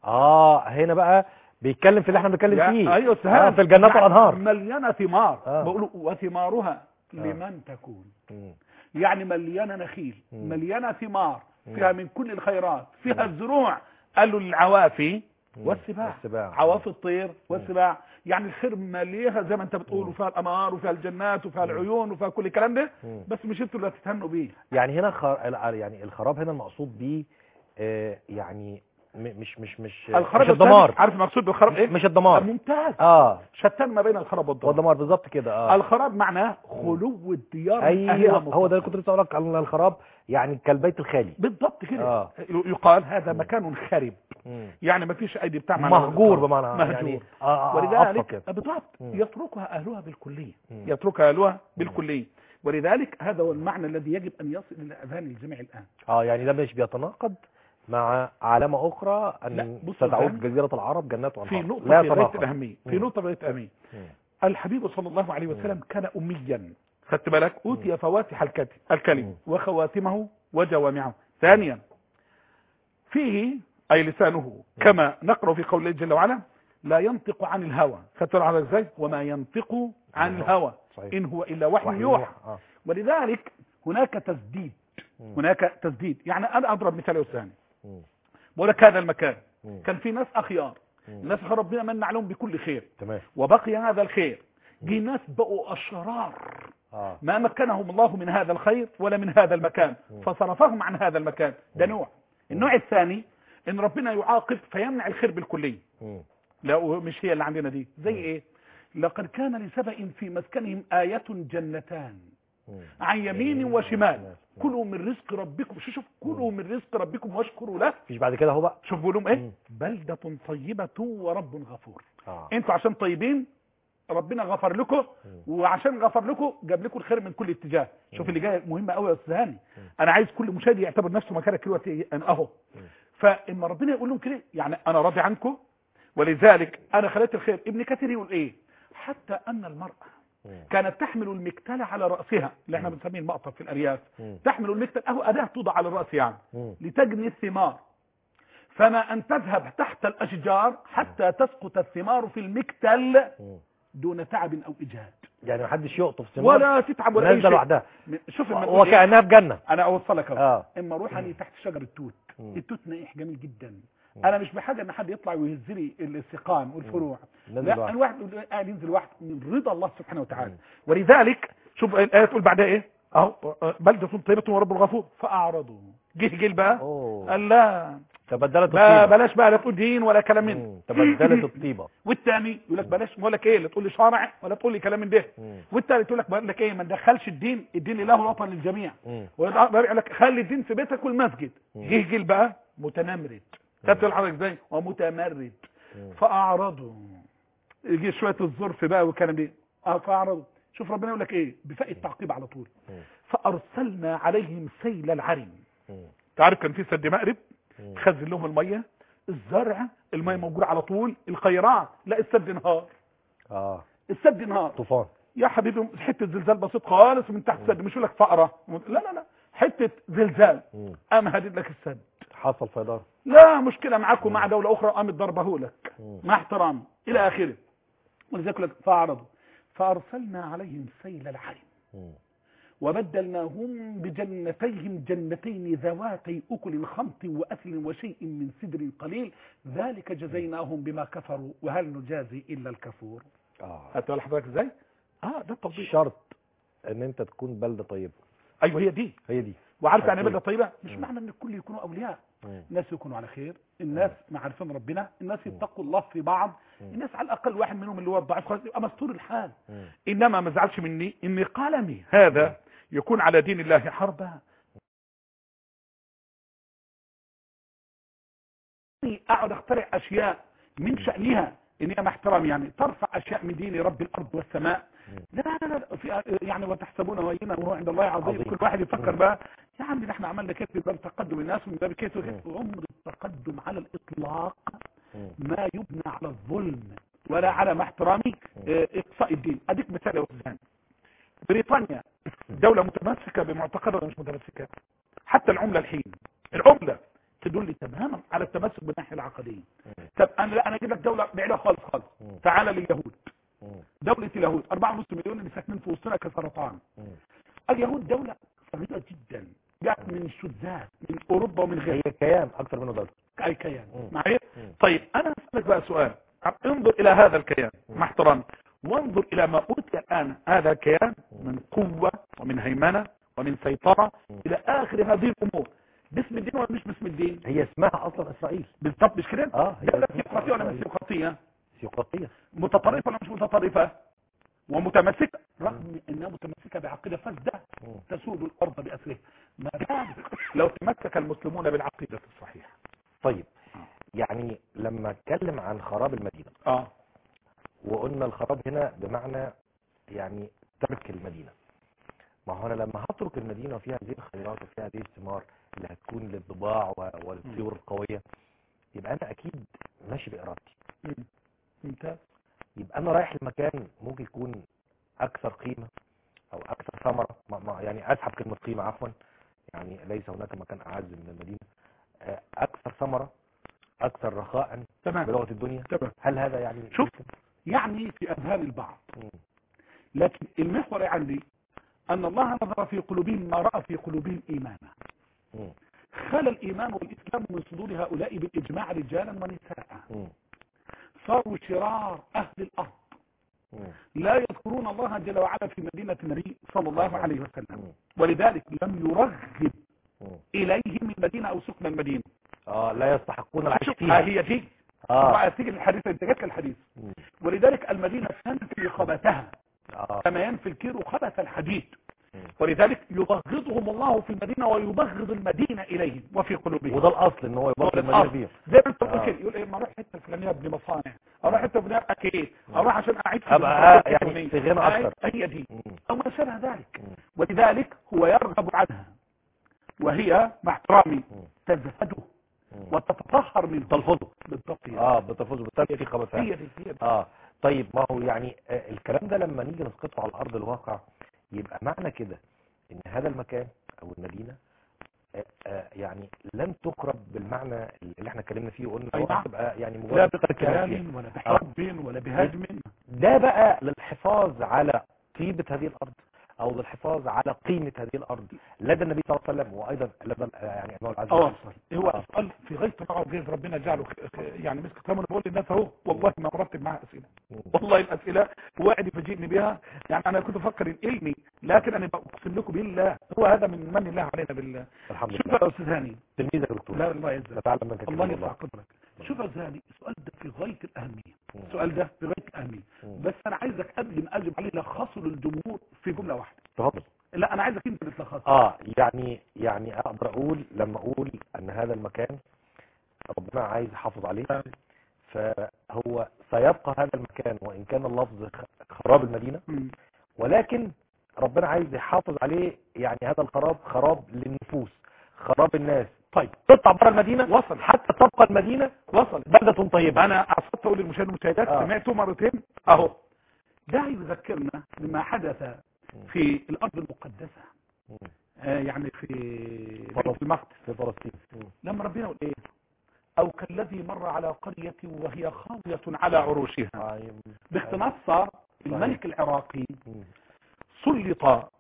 Speaker 1: اه هنا بقى بيتكلم في اللي احنا بنتكلم
Speaker 2: يا-
Speaker 1: فيه
Speaker 2: ايوه
Speaker 1: آه
Speaker 2: سهل
Speaker 1: في الجنات
Speaker 2: يعني
Speaker 1: والانهار
Speaker 2: مليانه ثمار
Speaker 1: آه.
Speaker 2: بيقولوا وثمارها لمن تكون
Speaker 1: مم.
Speaker 2: يعني مليانه نخيل
Speaker 1: مم.
Speaker 2: مليانه ثمار
Speaker 1: مم.
Speaker 2: فيها من كل الخيرات فيها الزروع قالوا للعوافي
Speaker 1: مم.
Speaker 2: والسباع
Speaker 1: والسباع.
Speaker 2: عواف الطير والسباع يعني الخير مليها زي ما انت بتقول وفيها الانهار وفيها الجنات وفيها العيون وفيها كل الكلام ده
Speaker 1: مم.
Speaker 2: بس مش انتوا اللي هتتهنوا بيه
Speaker 1: يعني هنا خر... يعني الخراب هنا المقصود بيه آه يعني م- مش مش مش
Speaker 2: الخراب
Speaker 1: مش الدمار
Speaker 2: الثاني، عارف المقصود بالخراب ايه
Speaker 1: مش الدمار
Speaker 2: ممتاز
Speaker 1: اه
Speaker 2: شتان ما بين الخراب
Speaker 1: هو
Speaker 2: والدمار
Speaker 1: الدمار بالظبط كده اه
Speaker 2: الخراب معناه خلو الديار من
Speaker 1: ايوه
Speaker 2: أهلها
Speaker 1: هو ده اللي
Speaker 2: مطلقاً.
Speaker 1: كنت لسه اقول لك عن الخراب يعني كالبيت الخالي
Speaker 2: بالضبط كده
Speaker 1: آه.
Speaker 2: يقال هذا مكان خرب
Speaker 1: مم.
Speaker 2: يعني ما فيش ايدي بتاع معنى
Speaker 1: مهجور
Speaker 2: الخراب.
Speaker 1: بمعنى
Speaker 2: مهجور
Speaker 1: يعني آه آه آه
Speaker 2: ولذلك
Speaker 1: كده
Speaker 2: بالضبط
Speaker 1: مم.
Speaker 2: يتركها اهلها بالكليه
Speaker 1: مم.
Speaker 2: يتركها اهلها بالكليه ولذلك هذا هو المعنى الذي يجب ان يصل الى اذهان الجميع الان
Speaker 1: اه يعني ده مش بيتناقض مع علامة أخرى
Speaker 2: لا،
Speaker 1: أن
Speaker 2: بص
Speaker 1: ستعود
Speaker 2: الآن
Speaker 1: جزيرة العرب جنات وأنهار
Speaker 2: في نقطه
Speaker 1: لا
Speaker 2: في غايه
Speaker 1: يتناقض
Speaker 2: الاهميه في
Speaker 1: مم.
Speaker 2: نقطه في غايه الاهميه
Speaker 1: مم.
Speaker 2: الحبيب صلى الله عليه وسلم كان اميا خدت بالك اوتي فواتح الكت-
Speaker 1: مم.
Speaker 2: الكلم وخواتمه وجوامعه ثانيا فيه اي لسانه كما نقرا في قوله جل وعلا لا ينطق عن الهوى خدت بالك على ازاي وما ينطق عن الهوى
Speaker 1: صحيح.
Speaker 2: ان هو الا وحي
Speaker 1: وحي
Speaker 2: يوحى
Speaker 1: يوحى. آه.
Speaker 2: ولذلك هناك تسديد
Speaker 1: مم.
Speaker 2: هناك تسديد يعني انا اضرب مثال يا استاذ
Speaker 1: مم.
Speaker 2: بقول لك هذا المكان
Speaker 1: مم.
Speaker 2: كان في ناس اخيار
Speaker 1: مم.
Speaker 2: الناس ربنا من عليهم بكل خير
Speaker 1: تمام
Speaker 2: وبقي هذا الخير جه ناس بقوا اشرار
Speaker 1: اه
Speaker 2: ما مكنهم الله من هذا الخير ولا من هذا المكان
Speaker 1: مم.
Speaker 2: فصرفهم عن هذا المكان ده
Speaker 1: مم.
Speaker 2: نوع النوع الثاني ان ربنا يعاقب فيمنع الخير بالكليه
Speaker 1: مم.
Speaker 2: لا مش هي اللي عندنا دي زي ايه لقد كان لسبأ في مسكنهم آية جنتان
Speaker 1: مم.
Speaker 2: عن يمين
Speaker 1: يمين
Speaker 2: وشمال
Speaker 1: وشمال.
Speaker 2: كلوا من رزق ربكم شوف شوف كلوا من رزق ربكم واشكروا له
Speaker 1: مفيش بعد كده اهو بقى
Speaker 2: شوف بيقول لهم
Speaker 1: مم.
Speaker 2: ايه بلدة طيبة ورب غفور
Speaker 1: اه
Speaker 2: انتوا عشان طيبين ربنا غفر لكم وعشان غفر لكم جاب لكم الخير من كل اتجاه شوف اللي جاي مهمه قوي يا استاذ هاني انا عايز كل مشاهد يعتبر نفسه مكانك دلوقتي انا اهو فاما ربنا يقول لهم كده يعني انا راضي عنكم ولذلك انا خليت الخير ابن كثير يقول ايه حتى ان المراه
Speaker 1: مم.
Speaker 2: كانت تحمل المكتل على راسها اللي احنا بنسميه المقطف في الارياف
Speaker 1: مم.
Speaker 2: تحمل المكتل اهو اداه توضع على الراس يعني
Speaker 1: مم.
Speaker 2: لتجني الثمار فما ان تذهب تحت الاشجار حتى تسقط الثمار في المكتل
Speaker 1: مم.
Speaker 2: دون تعب او اجهاد
Speaker 1: يعني محدش يقطف ثمار
Speaker 2: ولا تتعب ولا اي
Speaker 1: نازله
Speaker 2: شيء
Speaker 1: لوحدها
Speaker 2: شوف لما نقول إيه؟
Speaker 1: وكأنها في جنة
Speaker 2: انا اوصلك اهو
Speaker 1: اه
Speaker 2: اما اروح اني تحت شجر التوت
Speaker 1: مم.
Speaker 2: التوت نائح جميل جدا انا مش بحاجه ان حد يطلع ويهز لي السقام والفروع
Speaker 1: نازل
Speaker 2: لا
Speaker 1: لوحده.
Speaker 2: الواحد قاعد ينزل لوحده من رضا الله سبحانه وتعالى
Speaker 1: مم.
Speaker 2: ولذلك شوف الايه تقول بعدها ايه اهو بلده طيبه ورب غفور فاعرضوا جه جيل بقى
Speaker 1: اوه
Speaker 2: قال لا
Speaker 1: تبدلت
Speaker 2: بقى
Speaker 1: الطيبة
Speaker 2: بلاش بقى لا تقول دين ولا كلام من
Speaker 1: مم. تبدلت الطيبة
Speaker 2: والتاني يقول لك بلاش بقول لك ايه لا تقول لي شرع ولا تقول لي كلام من ده
Speaker 1: مم.
Speaker 2: والتالت يقول لك بقول لك ايه ما ندخلش الدين الدين له وطن للجميع
Speaker 1: مم.
Speaker 2: والرابع يقول لك خلي الدين في بيتك والمسجد
Speaker 1: مم.
Speaker 2: جه جيل بقى متنمرد خدت الحضرتك ازاي ومتمرد
Speaker 1: مم.
Speaker 2: فاعرضوا يجي شويه الظرف بقى والكلام ده اه فاعرضوا شوف ربنا يقول لك ايه بفاء التعقيب على طول
Speaker 1: مم.
Speaker 2: فارسلنا عليهم سيل العرم
Speaker 1: مم.
Speaker 2: تعرف كان في سد مأرب
Speaker 1: مم.
Speaker 2: خزن لهم الميه الزرع الميه موجوده على طول الخيرات لا السد انهار
Speaker 1: اه
Speaker 2: السد انهار
Speaker 1: طوفان
Speaker 2: يا حبيبي حته زلزال بسيط خالص من تحت السد مش يقول لك فقره لا لا لا حته زلزال
Speaker 1: مم.
Speaker 2: قام هدد لك السد
Speaker 1: حصل فيضان
Speaker 2: لا مشكله معاك ومع دوله اخرى قامت ضربه لك
Speaker 1: مم.
Speaker 2: مع احترام الى اخره ولذلك يقول لك فاعرضوا فارسلنا عليهم سيل العرم
Speaker 1: مم.
Speaker 2: وبدلناهم بجنتيهم جنتين ذواتي أكل خمط وأثل وشيء من سدر قليل ذلك جزيناهم بما كفروا وهل نجازي إلا الكفور
Speaker 1: اه
Speaker 2: هتقول لحضرتك ازاي اه ده التطبيق
Speaker 1: شرط ان انت تكون بلده طيبه
Speaker 2: ايوه هي دي
Speaker 1: هي دي
Speaker 2: وعارف يعني
Speaker 1: أكيد.
Speaker 2: بلده طيبه مش
Speaker 1: مم.
Speaker 2: معنى ان الكل يكونوا اولياء
Speaker 1: مم.
Speaker 2: الناس يكونوا على خير الناس معرفين ربنا الناس
Speaker 1: مم.
Speaker 2: يتقوا الله في بعض
Speaker 1: مم.
Speaker 2: الناس على الاقل واحد منهم اللي هو الضعيف خالص يبقى مستور الحال
Speaker 1: مم.
Speaker 2: انما ما زعلش مني ان قلمي هذا يكون على دين الله حربا اقعد اخترع اشياء من شانها ان هي مع احترامي يعني ترفع اشياء من دين رب الارض والسماء
Speaker 1: مم.
Speaker 2: لا لا لا, لا في يعني وتحسبونه هينا وهو عند الله عظيم
Speaker 1: عظيم.
Speaker 2: كل واحد يفكر
Speaker 1: مم.
Speaker 2: بقى يا عم ده احنا عملنا كده باب تقدم الناس ومن باب كده وكده.
Speaker 1: مم.
Speaker 2: عمر التقدم على الاطلاق
Speaker 1: مم.
Speaker 2: ما يبنى على الظلم ولا على ما احترامي اه، اقصاء الدين اديك مثال يا استاذ هاني. بريطانيا دولة متمسكة بمعتقدها ولا مش متمسكة حتى العملة الحين العملة تدل تماما على التمسك بالناحية العقدية
Speaker 1: مم.
Speaker 2: طب انا لا انا اجيب لك دولة بعيدة خالص خالص
Speaker 1: مم.
Speaker 2: تعال لليهود
Speaker 1: مم.
Speaker 2: دولة اليهود 4.5 مليون اللي ساكنين في وسطنا كسرطان
Speaker 1: مم.
Speaker 2: اليهود دولة صغيرة جدا جاءت من الشذاذ من اوروبا ومن غيرها
Speaker 1: هي كيان اكتر منه دوله
Speaker 2: اي كيان
Speaker 1: مم.
Speaker 2: معايا
Speaker 1: مم.
Speaker 2: طيب انا اسالك بقى سؤال انظر الى هذا الكيان
Speaker 1: مم.
Speaker 2: مع احترامي وانظر الى ما اوتي الان هذا الكيان من قوة ومن هيمنة ومن سيطرة
Speaker 1: مم.
Speaker 2: الى اخر هذه الامور باسم الدين ولا مش باسم الدين
Speaker 1: هي اسمها اصلا اسرائيل
Speaker 2: بالضبط مش كده
Speaker 1: اه هي
Speaker 2: دولة
Speaker 1: اسمها
Speaker 2: ثيوقراطية ولا مش
Speaker 1: إسرائيل.
Speaker 2: ثيوقراطية
Speaker 1: ثيوقراطيه
Speaker 2: متطرفة ولا مش متطرفة ومتمسكة رغم انها متمسكة بعقيدة فاسدة
Speaker 1: مم.
Speaker 2: تسود الارض باسره ما دام لو تمسك المسلمون بالعقيدة الصحيحة
Speaker 1: طيب
Speaker 2: آه.
Speaker 1: يعني لما اتكلم عن خراب المدينه
Speaker 2: اه
Speaker 1: وقلنا الخراب هنا بمعنى يعني ترك المدينة ما هو انا لما هترك المدينة وفيها هذه الخيرات وفيها هذه الثمار اللي هتكون للضباع و- والطيور القوية يبقى انا اكيد ماشي بارادتي
Speaker 2: مم. ممتاز
Speaker 1: يبقى انا رايح لمكان ممكن يكون اكثر قيمة او اكثر ثمرة ما- ما- يعني اسحب كلمة قيمة عفوا يعني ليس هناك مكان اعز من المدينة آه، اكثر ثمرة اكثر رخاء
Speaker 2: تمام
Speaker 1: بلغة الدنيا
Speaker 2: تمام
Speaker 1: هل هذا يعني
Speaker 2: شوف.
Speaker 1: ممكن؟
Speaker 2: يعني في اذهان البعض
Speaker 1: مم.
Speaker 2: لكن المحور عندي ان الله نظر في قلوبهم ما راى في قلوبهم ايمانا
Speaker 1: مم.
Speaker 2: خلى الايمان والاسلام من صدور هؤلاء بالاجماع رجالا ونساء
Speaker 1: مم.
Speaker 2: صاروا شرار اهل الارض
Speaker 1: مم.
Speaker 2: لا يذكرون الله جل وعلا في مدينة النبي صلى الله عليه وسلم
Speaker 1: مم.
Speaker 2: ولذلك لم يرغب
Speaker 1: مم.
Speaker 2: إليهم المدينة أو سكن المدينة
Speaker 1: اه لا يستحقون العيش
Speaker 2: شوف
Speaker 1: فيها
Speaker 2: هي دي
Speaker 1: اه
Speaker 2: بقى تيجي الحديث انت جاك الحديث
Speaker 1: مم.
Speaker 2: ولذلك المدينة تنفي خبثها
Speaker 1: اه
Speaker 2: كما ينفي الكير خبث الحديد
Speaker 1: مم.
Speaker 2: ولذلك يبغضهم الله في المدينة ويبغض المدينة إليهم وفي قلوبهم
Speaker 1: وده الاصل ان هو يبطل المدينه
Speaker 2: الأصل.
Speaker 1: فيها
Speaker 2: زي ما انت
Speaker 1: آه.
Speaker 2: قلت كده يقول ايه ما اروح حته الفلانيه ابني مصانع اروح حته الفلانيه ابقى ايه اروح عشان اعيد في
Speaker 1: أبقى
Speaker 2: المنطقة
Speaker 1: يعني
Speaker 2: الفلانية.
Speaker 1: في غنى
Speaker 2: هاي-
Speaker 1: أكتر.
Speaker 2: هي دي
Speaker 1: مم.
Speaker 2: او ما شابه ذلك
Speaker 1: مم.
Speaker 2: ولذلك هو يرغب عنها وهي مع احترامي
Speaker 1: مم.
Speaker 2: تزهده
Speaker 1: مم.
Speaker 2: وتتطهر من
Speaker 1: تلفظه
Speaker 2: بالضبط يعني.
Speaker 1: اه بتلفظه بالتالي في خبثها
Speaker 2: هي دي هي دي
Speaker 1: اه طيب ما هو يعني آه الكلام ده لما نيجي نسقطه على ارض الواقع يبقى معنى كده ان هذا المكان او المدينه آه آه يعني لن تقرب بالمعنى اللي احنا اتكلمنا فيه وقلنا
Speaker 2: أي
Speaker 1: هو
Speaker 2: نعم.
Speaker 1: هتبقى يعني
Speaker 2: لا
Speaker 1: مجرد ترك المسيح.
Speaker 2: بقتال ولا بحرب ولا بهجم
Speaker 1: ده بقى للحفاظ على طيبة هذه الأرض أو للحفاظ على قيمة هذه الأرض لدى النبي صلى الله عليه وسلم وأيضا لدى آه، يعني أنواع العزيز
Speaker 2: اوصل هو
Speaker 1: آه.
Speaker 2: سؤال في غايه الروعه وغير ربنا جعله خ- خ- يعني مسك كلامه بقول للناس اهو والله ما مرتب معاه اسئله
Speaker 1: مم.
Speaker 2: والله الاسئله واحد يفاجئني بها يعني انا كنت افكر ان علمي لكن انا بقسم لكم بالله هو هذا من من الله علينا بالله
Speaker 1: الحمد
Speaker 2: شوف
Speaker 1: لله
Speaker 2: يا استاذ هاني
Speaker 1: تلميذك يا دكتور
Speaker 2: لا الله يجزاك
Speaker 1: نتعلم منك كثير
Speaker 2: الله
Speaker 1: والله.
Speaker 2: يرفع قدرك شوف يا استاذ هاني السؤال ده في غايه الاهميه
Speaker 1: مم.
Speaker 2: السؤال ده في غايه الاهميه
Speaker 1: مم.
Speaker 2: بس انا عايزك قبل ما اجب عليه لخصه للجمهور في جمله واحده
Speaker 1: تفضل
Speaker 2: لا انا عايزك انت اللي تلخصه
Speaker 1: اه يعني يعني اقدر اقول لما اقول ان هذا المكان ربنا عايز يحافظ عليه فهو سيبقى هذا المكان وان كان اللفظ خ- خراب المدينه
Speaker 2: مم.
Speaker 1: ولكن ربنا عايز يحافظ عليه يعني هذا الخراب خراب للنفوس خراب الناس طيب تطلع بره المدينه
Speaker 2: وصل
Speaker 1: حتى تبقى المدينه
Speaker 2: وصل
Speaker 1: بلده طيبه
Speaker 2: انا قصدت اقول للمشاهدين والمشاهدات
Speaker 1: آه.
Speaker 2: سمعته مرتين اهو ده يذكرنا بما حدث في الارض المقدسه
Speaker 1: مم.
Speaker 2: آه يعني في
Speaker 1: فلسطين.
Speaker 2: بيت المقدس
Speaker 1: في فلسطين مم.
Speaker 2: لما ربنا يقول ايه او كالذي مر على قرية وهي خاوية على عروشها
Speaker 1: آه،
Speaker 2: باختناص الملك العراقي
Speaker 1: مم.
Speaker 2: سلط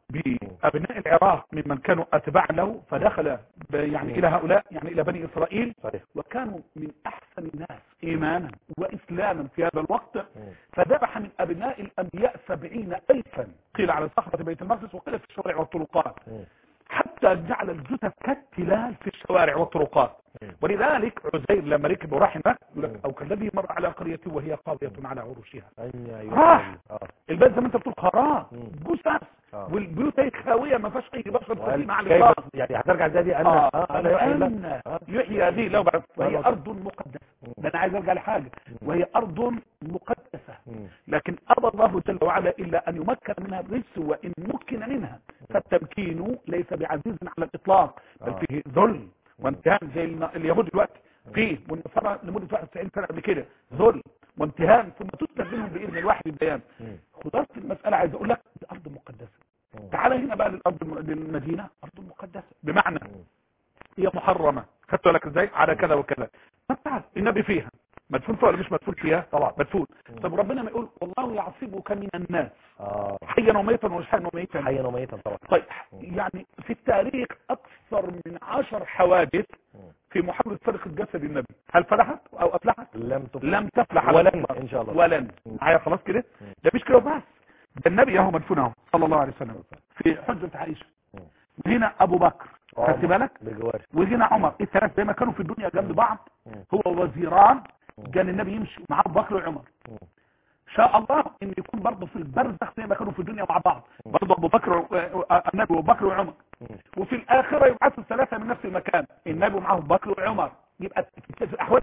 Speaker 2: بأبناء العراق ممن كانوا أتباع له فدخل ب- يعني إلى هؤلاء يعني إلى بني إسرائيل
Speaker 1: صحيح
Speaker 2: وكانوا من أحسن الناس إيمانا وإسلاما في هذا الوقت
Speaker 1: مم.
Speaker 2: فذبح من أبناء الأنبياء سبعين ألفا قيل على صخرة بيت المقدس وقيل في الشوارع والطرقات
Speaker 1: مم.
Speaker 2: حتى جعل الجثث كالتلال في الشوارع والطرقات
Speaker 1: مم.
Speaker 2: ولذلك عزير لما ركب وراح هناك يقول
Speaker 1: مم.
Speaker 2: لك او كالذي مر على قريه وهي خاويه على عروشها
Speaker 1: أي أيوة.
Speaker 2: راح.
Speaker 1: اه
Speaker 2: البلد زي ما انت بتقول خراب
Speaker 1: مم.
Speaker 2: جثث
Speaker 1: آه.
Speaker 2: والبيوت هي خاويه ما فيهاش اي بشر
Speaker 1: وقال
Speaker 2: سليم على
Speaker 1: كيف
Speaker 2: الاطلاق
Speaker 1: يعني هترجع زي دي أن
Speaker 2: اه
Speaker 1: آه، أنا يحيي الله.
Speaker 2: أن
Speaker 1: آه.
Speaker 2: يحيي هذه لو بعد وهي
Speaker 1: آه.
Speaker 2: ارض مقدسه ده انا عايز ارجع لحاجه وهي ارض مقدسه
Speaker 1: مم.
Speaker 2: لكن أبى الله جل وعلا إلا أن يمكن منها الرجس وإن مكن منها فالتمكين ليس بعزيز على الإطلاق بل
Speaker 1: آه.
Speaker 2: فيه ذل وانتهام زي الن- اليهود دلوقتي فيه والنصارى لمدة 91 سنة قبل كده ذل وانتهام ثم تسلب منهم بإذن الواحد البيان
Speaker 1: مم.
Speaker 2: خلاصة المسألة عايز أقول لك دي أرض مقدسة
Speaker 1: مم.
Speaker 2: تعال هنا بقى للأرض الم- للمدينة أرض مقدسة بمعنى
Speaker 1: مم.
Speaker 2: هي محرمة خدت بالك ازاي على كذا وكذا طب تعال النبي فيها مدفون فيها ولا مش مدفون فيها
Speaker 1: طبعا.
Speaker 2: مدفون
Speaker 1: مم.
Speaker 2: طب ربنا ما يقول والله يعصبك من الناس
Speaker 1: اه
Speaker 2: حيا وميتا ومش حيا وميتا
Speaker 1: حيا وميتا طبعا
Speaker 2: طيب يعني في التاريخ اكثر من عشر حوادث
Speaker 1: مم.
Speaker 2: في محاولة سرقة جسد النبي هل فلحت او افلحت
Speaker 1: لم تفلح
Speaker 2: لم تفلح على
Speaker 1: ولن
Speaker 2: الإطلاق.
Speaker 1: ان شاء الله
Speaker 2: ولن
Speaker 1: مم.
Speaker 2: معايا خلاص كده
Speaker 1: مم.
Speaker 2: ده مش كده بس ده النبي اهو مدفون اهو صلى الله عليه وسلم في حجة عائشة
Speaker 1: مم.
Speaker 2: هنا ابو بكر
Speaker 1: عمر.
Speaker 2: خدت بالك
Speaker 1: بالجوار
Speaker 2: وهنا عمر الثلاث زي ما كانوا في الدنيا جنب بعض
Speaker 1: مم.
Speaker 2: هو وزيران
Speaker 1: مم.
Speaker 2: كان النبي يمشي مع ابو بكر وعمر
Speaker 1: مم.
Speaker 2: شاء الله ان يكون برضه في البرزخ زي ما كانوا في الدنيا مع بعض
Speaker 1: مم.
Speaker 2: برضه ابو بكر و- و- النبي وابو بكر وعمر
Speaker 1: مم.
Speaker 2: وفي الاخره يبعثوا الثلاثه من نفس المكان النبي ومعه ابو بكر وعمر يبقى في الاحوال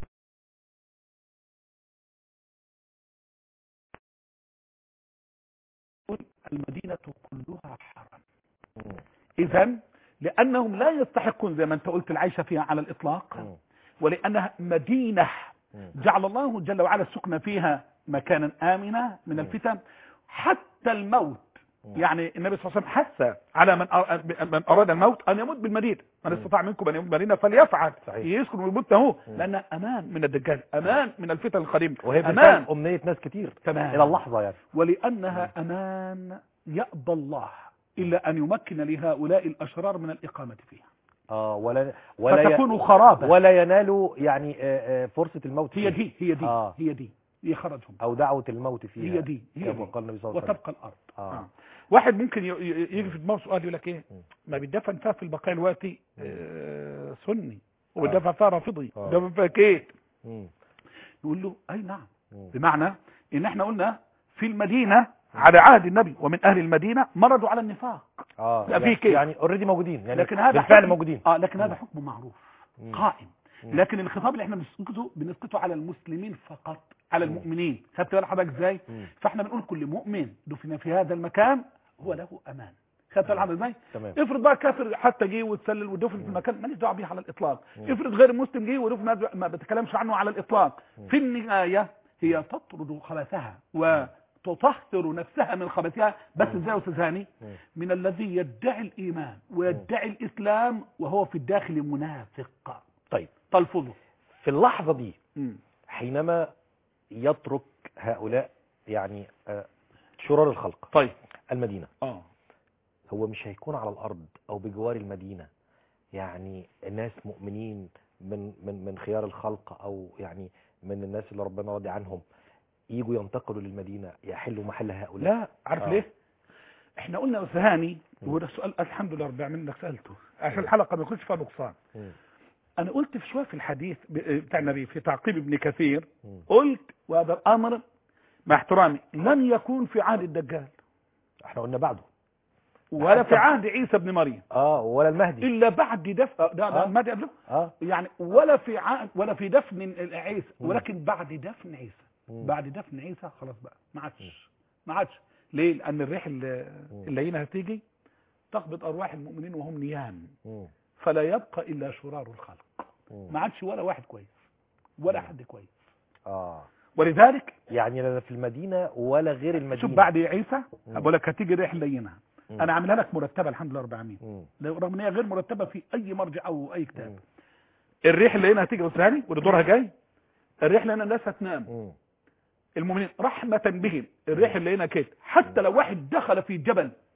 Speaker 2: المدينه كلها حرم
Speaker 1: مم.
Speaker 2: اذا لانهم لا يستحقون زي ما انت قلت العيش فيها على الاطلاق
Speaker 1: مم.
Speaker 2: ولانها مدينه
Speaker 1: مم.
Speaker 2: جعل الله جل وعلا السكن فيها مكانا آمنا من
Speaker 1: مم.
Speaker 2: الفتن حتى الموت
Speaker 1: مم.
Speaker 2: يعني النبي صلى الله عليه وسلم حث على من أر- من أراد الموت أن يموت بالمدينة من
Speaker 1: مم.
Speaker 2: استطاع منكم أن يموت بالمدينة فليفعل
Speaker 1: صحيح.
Speaker 2: يسكن ويموت اهو
Speaker 1: مم.
Speaker 2: لأنها أمان من الدجال أمان من الفتن القديمة
Speaker 1: وهي
Speaker 2: أمان
Speaker 1: بالفعل امنيه ناس كتير
Speaker 2: تمام
Speaker 1: الى اللحظه يعني
Speaker 2: ولأنها أمان يأبى الله إلا أن يمكن لهؤلاء الأشرار من الإقامة فيها
Speaker 1: اه ولا ولا ي...
Speaker 2: فتكون خرابة
Speaker 1: ولا ينالوا يعني آه، آه، فرصه الموت
Speaker 2: هي
Speaker 1: فيه.
Speaker 2: دي هي دي
Speaker 1: آه.
Speaker 2: هي دي يخرجهم
Speaker 1: او دعوه الموت فيها
Speaker 2: هي دي هي
Speaker 1: كما
Speaker 2: دي
Speaker 1: قال النبي صلى الله عليه وسلم
Speaker 2: وتبقى الارض
Speaker 1: آه.
Speaker 2: آه. واحد ممكن ي- ي- يجي في دماغه سؤال يقول لك ايه
Speaker 1: مم.
Speaker 2: ما بيدفن فيها في البقاء الوقتي آه سني وبيدفن فيها رافضي
Speaker 1: آه.
Speaker 2: بيدفن فيها كيت
Speaker 1: مم.
Speaker 2: يقول له اي نعم
Speaker 1: مم.
Speaker 2: بمعنى ان احنا قلنا في المدينه على عهد النبي ومن اهل المدينه مرضوا على النفاق
Speaker 1: اه
Speaker 2: لا، في
Speaker 1: يعني-
Speaker 2: كيف.
Speaker 1: يعني اوريدي موجودين يعني
Speaker 2: لكن هذا
Speaker 1: بالفعل
Speaker 2: حكم-
Speaker 1: موجودين
Speaker 2: اه لكن هذا
Speaker 1: مم.
Speaker 2: حكم معروف
Speaker 1: مم.
Speaker 2: قائم
Speaker 1: مم.
Speaker 2: لكن الخطاب اللي احنا بنسقطه بنسقطه على المسلمين فقط على
Speaker 1: مم.
Speaker 2: المؤمنين خدت بالك حضرتك ازاي
Speaker 1: مم.
Speaker 2: فاحنا بنقول كل مؤمن دفن في هذا المكان هو له امان خدت بالك حضرتك ازاي
Speaker 1: تمام
Speaker 2: افرض بقى كافر حتى جه واتسلل ودفن في المكان ماليش دعوه بيه على الاطلاق
Speaker 1: مم.
Speaker 2: افرض غير مسلم جه ودفن ما- ما بتكلمش عنه على الاطلاق
Speaker 1: مم.
Speaker 2: في النهايه هي تطرد خبثها وتطهر نفسها من خبثها بس ازاي يا استاذ هاني
Speaker 1: مم.
Speaker 2: من الذي يدعي الايمان ويدعي الاسلام وهو في الداخل منافق
Speaker 1: طيب
Speaker 2: تلفظه
Speaker 1: في اللحظه دي
Speaker 2: مم.
Speaker 1: حينما يترك هؤلاء يعني آه، شرار الخلق
Speaker 2: طيب
Speaker 1: المدينه
Speaker 2: اه
Speaker 1: هو مش هيكون على الارض او بجوار المدينه يعني ناس مؤمنين من من من خيار الخلق او يعني من الناس اللي ربنا راضي عنهم يجوا ينتقلوا للمدينه يحلوا محل هؤلاء
Speaker 2: لا عارف
Speaker 1: آه.
Speaker 2: ليه احنا قلنا يا استاذ هاني
Speaker 1: مم.
Speaker 2: وده السؤال الحمد لله رب العالمين انك سالته عشان الحلقه ما يكونش فيها نقصان
Speaker 1: مم.
Speaker 2: انا قلت في شويه في الحديث ب- بتاع النبي في تعقيب ابن كثير
Speaker 1: مم.
Speaker 2: قلت وهذا الامر مع احترامي لن يكون في عهد الدجال
Speaker 1: احنا قلنا بعده
Speaker 2: ولا
Speaker 1: حتى-
Speaker 2: في عهد عيسى ابن مريم
Speaker 1: اه ولا المهدي
Speaker 2: الا بعد دفن ده, ده
Speaker 1: آه.
Speaker 2: ما دي قبله
Speaker 1: اه
Speaker 2: يعني ولا في عهد ولا في دفن عيسى
Speaker 1: مم.
Speaker 2: ولكن بعد دفن عيسى
Speaker 1: مم.
Speaker 2: بعد دفن عيسى خلاص بقى ما عادش ما عادش ليه لان الريح اللي-
Speaker 1: مم.
Speaker 2: اللينه هتيجي تقبض ارواح المؤمنين وهم نيام
Speaker 1: مم.
Speaker 2: فلا يبقى الا شرار الخلق
Speaker 1: مم.
Speaker 2: ما عادش ولا واحد كويس ولا
Speaker 1: مم.
Speaker 2: حد كويس
Speaker 1: اه
Speaker 2: ولذلك
Speaker 1: يعني لا في المدينه ولا غير المدينه
Speaker 2: شوف بعد عيسى
Speaker 1: مم.
Speaker 2: بقول لك هتيجي ريح لينه
Speaker 1: مم.
Speaker 2: انا عاملها لك مرتبه الحمد لله رب العالمين
Speaker 1: مم.
Speaker 2: رغم ان هي غير مرتبه في اي مرجع او اي كتاب
Speaker 1: مم.
Speaker 2: الريح اللي هنا هتيجي بص هاني واللي دورها جاي الريح اللي هنا الناس هتنام
Speaker 1: مم.
Speaker 2: المؤمنين رحمه بهم الريح اللي هنا كده حتى لو واحد دخل في جبل
Speaker 1: مم.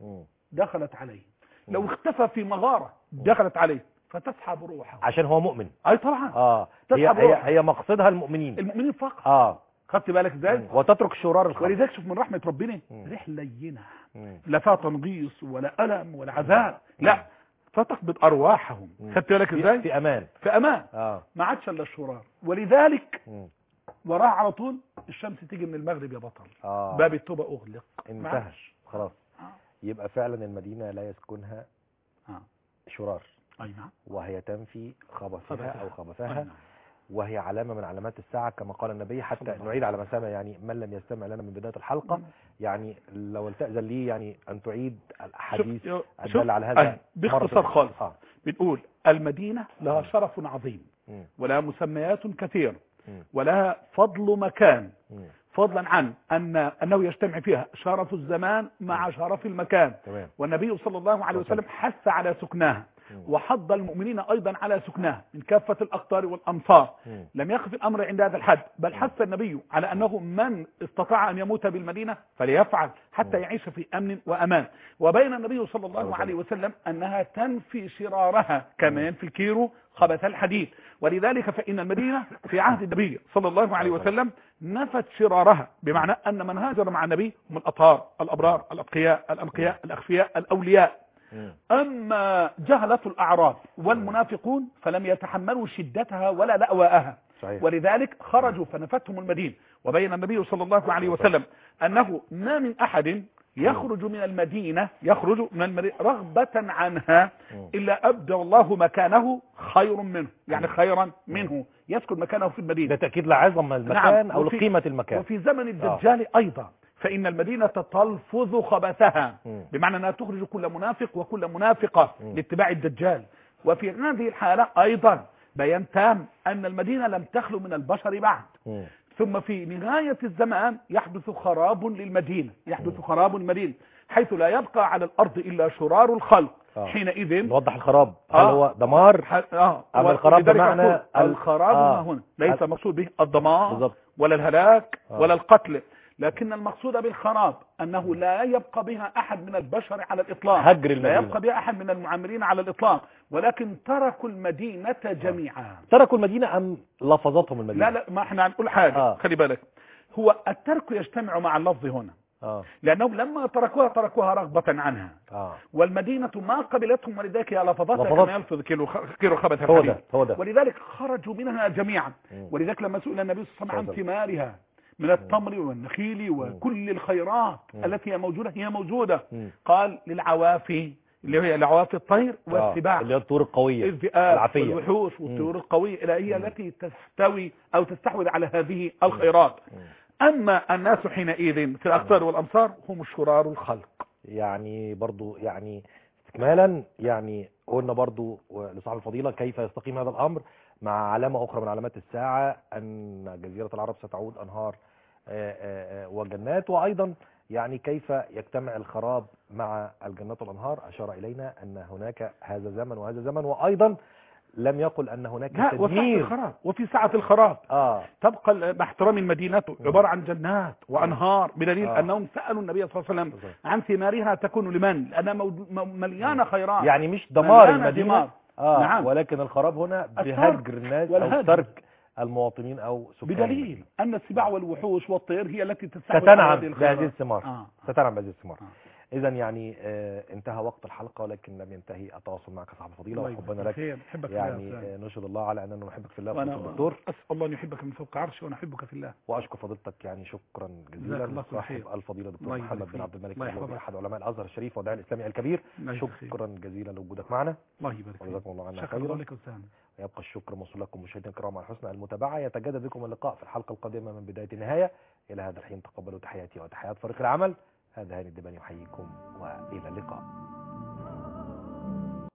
Speaker 2: دخلت عليه لو اختفى في مغارة دخلت عليه فتسحب روحه
Speaker 1: عشان هو مؤمن
Speaker 2: اي طبعا
Speaker 1: اه هي
Speaker 2: تسحب
Speaker 1: هي,
Speaker 2: روحه.
Speaker 1: هي مقصدها المؤمنين
Speaker 2: المؤمنين فقط
Speaker 1: اه
Speaker 2: خدت بالك ازاي
Speaker 1: وتترك شرار الخمر
Speaker 2: ولذلك شوف من رحمة ربنا
Speaker 1: مم.
Speaker 2: ريح لينة
Speaker 1: مم.
Speaker 2: لا فيها تنغيص ولا ألم ولا عذاب لا فتقبض أرواحهم
Speaker 1: مم.
Speaker 2: خدت بالك
Speaker 1: في,
Speaker 2: ازاي
Speaker 1: في امان
Speaker 2: في أمان
Speaker 1: اه
Speaker 2: ما عادش الا الشرار ولذلك
Speaker 1: مم.
Speaker 2: وراه على طول الشمس تيجي من المغرب يا بطل
Speaker 1: اه
Speaker 2: باب التوبة أغلق ما
Speaker 1: انتهى
Speaker 2: عادش.
Speaker 1: خلاص
Speaker 2: آه.
Speaker 1: يبقى فعلا المدينة لا يسكنها
Speaker 2: آه.
Speaker 1: شرار
Speaker 2: أي نعم
Speaker 1: وهي تنفي خبثها
Speaker 2: خبثها.
Speaker 1: او
Speaker 2: أي
Speaker 1: خبثها
Speaker 2: نعم.
Speaker 1: وهي علامة من علامات الساعة كما قال النبي حتى
Speaker 2: صلى الله
Speaker 1: نعيد على مسامة يعني من لم يستمع لنا من بداية الحلقة
Speaker 2: مم.
Speaker 1: يعني لو التأذن لي يعني أن تعيد الحديث
Speaker 2: شوف- شوف
Speaker 1: الدال على هذا
Speaker 2: أي، باختصار
Speaker 1: مرة
Speaker 2: خالص
Speaker 1: آه.
Speaker 2: بنقول المدينة لها شرف عظيم
Speaker 1: مم.
Speaker 2: ولها مسميات كثيرة
Speaker 1: مم.
Speaker 2: ولها فضل مكان
Speaker 1: مم.
Speaker 2: فضلا عن أن أنه يجتمع فيها شرف الزمان مع شرف المكان
Speaker 1: تمام
Speaker 2: والنبي صلى الله عليه وسلم حث على سكناها
Speaker 1: مم.
Speaker 2: وحض المؤمنين أيضا على سكناها من كافة الأقطار والأمصار
Speaker 1: مم.
Speaker 2: لم يقف الأمر عند هذا الحد بل حث النبي على أنه من استطاع أن يموت بالمدينة فليفعل حتى
Speaker 1: مم.
Speaker 2: يعيش في أمن وأمان وبين النبي صلى الله
Speaker 1: الله
Speaker 2: عليه وسلم أنها تنفي شرارها كما ينفي الكير خبث الحديد ولذلك فإن المدينة في عهد النبي صلى الله عليه وسلم نفت شرارها بمعنى أن من هاجر مع النبي هم الأطهار الأبرار الأتقياء الأنقياء الأخفياء الأولياء
Speaker 1: مم.
Speaker 2: أما جهلة الأعراب والمنافقون فلم يتحملوا شدتها ولا لأواءها
Speaker 1: صحيح
Speaker 2: ولذلك خرجوا فنفتهم المدينة وبين النبي صلى الله عليه وسلم أنه ما من أحد يخرج من المدينة يخرج من المدينة رغبة عنها
Speaker 1: مم.
Speaker 2: إلا أبدى الله مكانه خير منه يعني خيرا منه يسكن مكانه في المدينة
Speaker 1: ده تأكيد لعظم المكان
Speaker 2: نعم.
Speaker 1: أو
Speaker 2: وفي-
Speaker 1: لقيمة المكان
Speaker 2: وفي زمن الدجال أيضا فإن المدينة تلفظ خبثها
Speaker 1: مم.
Speaker 2: بمعنى أنها تخرج كل منافق وكل منافقة
Speaker 1: مم.
Speaker 2: لاتباع الدجال وفي هذه الحالة أيضا بيان تام أن المدينة لم تخلو من البشر بعد
Speaker 1: مم.
Speaker 2: ثم في نهاية الزمان يحدث خراب للمدينة يحدث
Speaker 1: مم.
Speaker 2: خراب المدينة حيث لا يبقى على الأرض إلا شرار الخلق
Speaker 1: آه.
Speaker 2: حينئذ
Speaker 1: نوضح الخراب هل
Speaker 2: آه.
Speaker 1: هو دمار
Speaker 2: ح- اه
Speaker 1: أما الخراب
Speaker 2: ولذلك
Speaker 1: بمعنى
Speaker 2: أقول
Speaker 1: ال-
Speaker 2: الخراب
Speaker 1: آه.
Speaker 2: ما هنا ليس
Speaker 1: ال-
Speaker 2: مقصود به الدمار
Speaker 1: بالظبط
Speaker 2: ولا الهلاك
Speaker 1: آه.
Speaker 2: ولا القتل لكن المقصود بالخراب أنه لا يبقى بها أحد من البشر على الإطلاق
Speaker 1: هجر
Speaker 2: لا
Speaker 1: المدينة
Speaker 2: يبقى بها أحد من المعاملين على الإطلاق ولكن تركوا المدينة جميعا
Speaker 1: تركوا المدينة أم لفظتهم المدينة
Speaker 2: لا لا ما احنا هنقول حاجة
Speaker 1: آه.
Speaker 2: خلي بالك هو الترك يجتمع مع اللفظ هنا
Speaker 1: آه.
Speaker 2: لأنهم لما تركوها تركوها رغبة عنها
Speaker 1: آه.
Speaker 2: والمدينة ما قبلتهم ولذلك هي لفظتها
Speaker 1: لفظت.
Speaker 2: كما يلفظ كيلو خ- كيلو خبث
Speaker 1: هو
Speaker 2: الحديد
Speaker 1: ده هو ده
Speaker 2: ولذلك خرجوا منها جميعا
Speaker 1: مم.
Speaker 2: ولذلك لما سئل النبي صلى الله عليه وسلم عن
Speaker 1: تفضل.
Speaker 2: ثمارها من التمر والنخيل وكل الخيرات
Speaker 1: مم.
Speaker 2: التي هي موجودة هي موجودة
Speaker 1: مم.
Speaker 2: قال للعوافي اللي هي العوافي الطير
Speaker 1: آه.
Speaker 2: والسباع
Speaker 1: اللي هي الطور القوية
Speaker 2: الذئاب
Speaker 1: العافية.
Speaker 2: والوحوش والطيور
Speaker 1: مم.
Speaker 2: القوية إلى هي
Speaker 1: مم.
Speaker 2: التي تستوي أو تستحوذ على هذه الخيرات
Speaker 1: مم.
Speaker 2: أما الناس حينئذ في الأقطار والأمصار هم شرار الخلق
Speaker 1: يعني برضو يعني استكمالا يعني قلنا برضو لصاحب الفضيلة كيف يستقيم هذا الأمر مع علامة أخرى من علامات الساعة أن جزيرة العرب ستعود أنهار آه، آه، آه، وجنات وأيضا يعني كيف يجتمع الخراب مع الجنات والأنهار أشار إلينا أن هناك هذا زمن وهذا زمن وأيضا لم يقل أن هناك
Speaker 2: لا وسعة
Speaker 1: تدمير
Speaker 2: الخراب وفي سعة الخراب
Speaker 1: آه
Speaker 2: تبقى ال- مع احترام مدينته عبارة عن جنات وأنهار بدليل
Speaker 1: آه.
Speaker 2: أنهم سألوا النبي صلى الله عليه وسلم
Speaker 1: بالظبط.
Speaker 2: عن ثمارها تكون لمن لأنها مو- مو- مليانة خيرات
Speaker 1: يعني مش دمار
Speaker 2: مليانة
Speaker 1: المدينة
Speaker 2: دمار.
Speaker 1: آه
Speaker 2: نعم.
Speaker 1: ولكن الخراب هنا
Speaker 2: الترك
Speaker 1: بهجر الناس أو
Speaker 2: والهدم.
Speaker 1: ترك المواطنين أو سكان
Speaker 2: بدليل أن السباع والوحوش والطير هي التي تستحوذ
Speaker 1: ستنعم
Speaker 2: على هذه
Speaker 1: بهذه
Speaker 2: الخيرات.
Speaker 1: الثمار
Speaker 2: آه.
Speaker 1: ستنعم بهذه الثمار
Speaker 2: آه.
Speaker 1: إذا يعني آه انتهى وقت الحلقة ولكن لم ينتهي التواصل معك صاحب الفضيلة
Speaker 2: الله
Speaker 1: وحبنا
Speaker 2: يبارك
Speaker 1: لك
Speaker 2: فيك. بحبك
Speaker 1: يعني
Speaker 2: في الله يا
Speaker 1: آه نشهد الله على أننا نحبك في الله
Speaker 2: وأنا
Speaker 1: وأنا الدكتور
Speaker 2: أسأل الله أن يحبك من فوق عرشه وأنا أحبك في الله
Speaker 1: وأشكر فضيلتك يعني شكرا
Speaker 2: جزاك
Speaker 1: جزيلا
Speaker 2: الله كل
Speaker 1: صاحب
Speaker 2: خير.
Speaker 1: الفضيلة دكتور
Speaker 2: الله يبارك
Speaker 1: محمد بن
Speaker 2: فيك.
Speaker 1: عبد الملك
Speaker 2: الله
Speaker 1: النبوي
Speaker 2: يحفظك.
Speaker 1: أحد علماء الأزهر الشريف والداعي الإسلامي الكبير
Speaker 2: الله يبارك فيك.
Speaker 1: شكرا جزيلا لوجودك معنا
Speaker 2: الله يبارك فيك
Speaker 1: وجزاكم الله عنا
Speaker 2: شكرا الله
Speaker 1: خيرا
Speaker 2: لك وسهلا
Speaker 1: ويبقى الشكر موصول لكم مشاهدينا الكرام على حسن المتابعة يتجدد بكم اللقاء في الحلقة القادمة من بداية النهاية إلى هذا الحين تقبلوا تحياتي وتحيات فريق العمل هذا هاني الدباني يحييكم وإلى اللقاء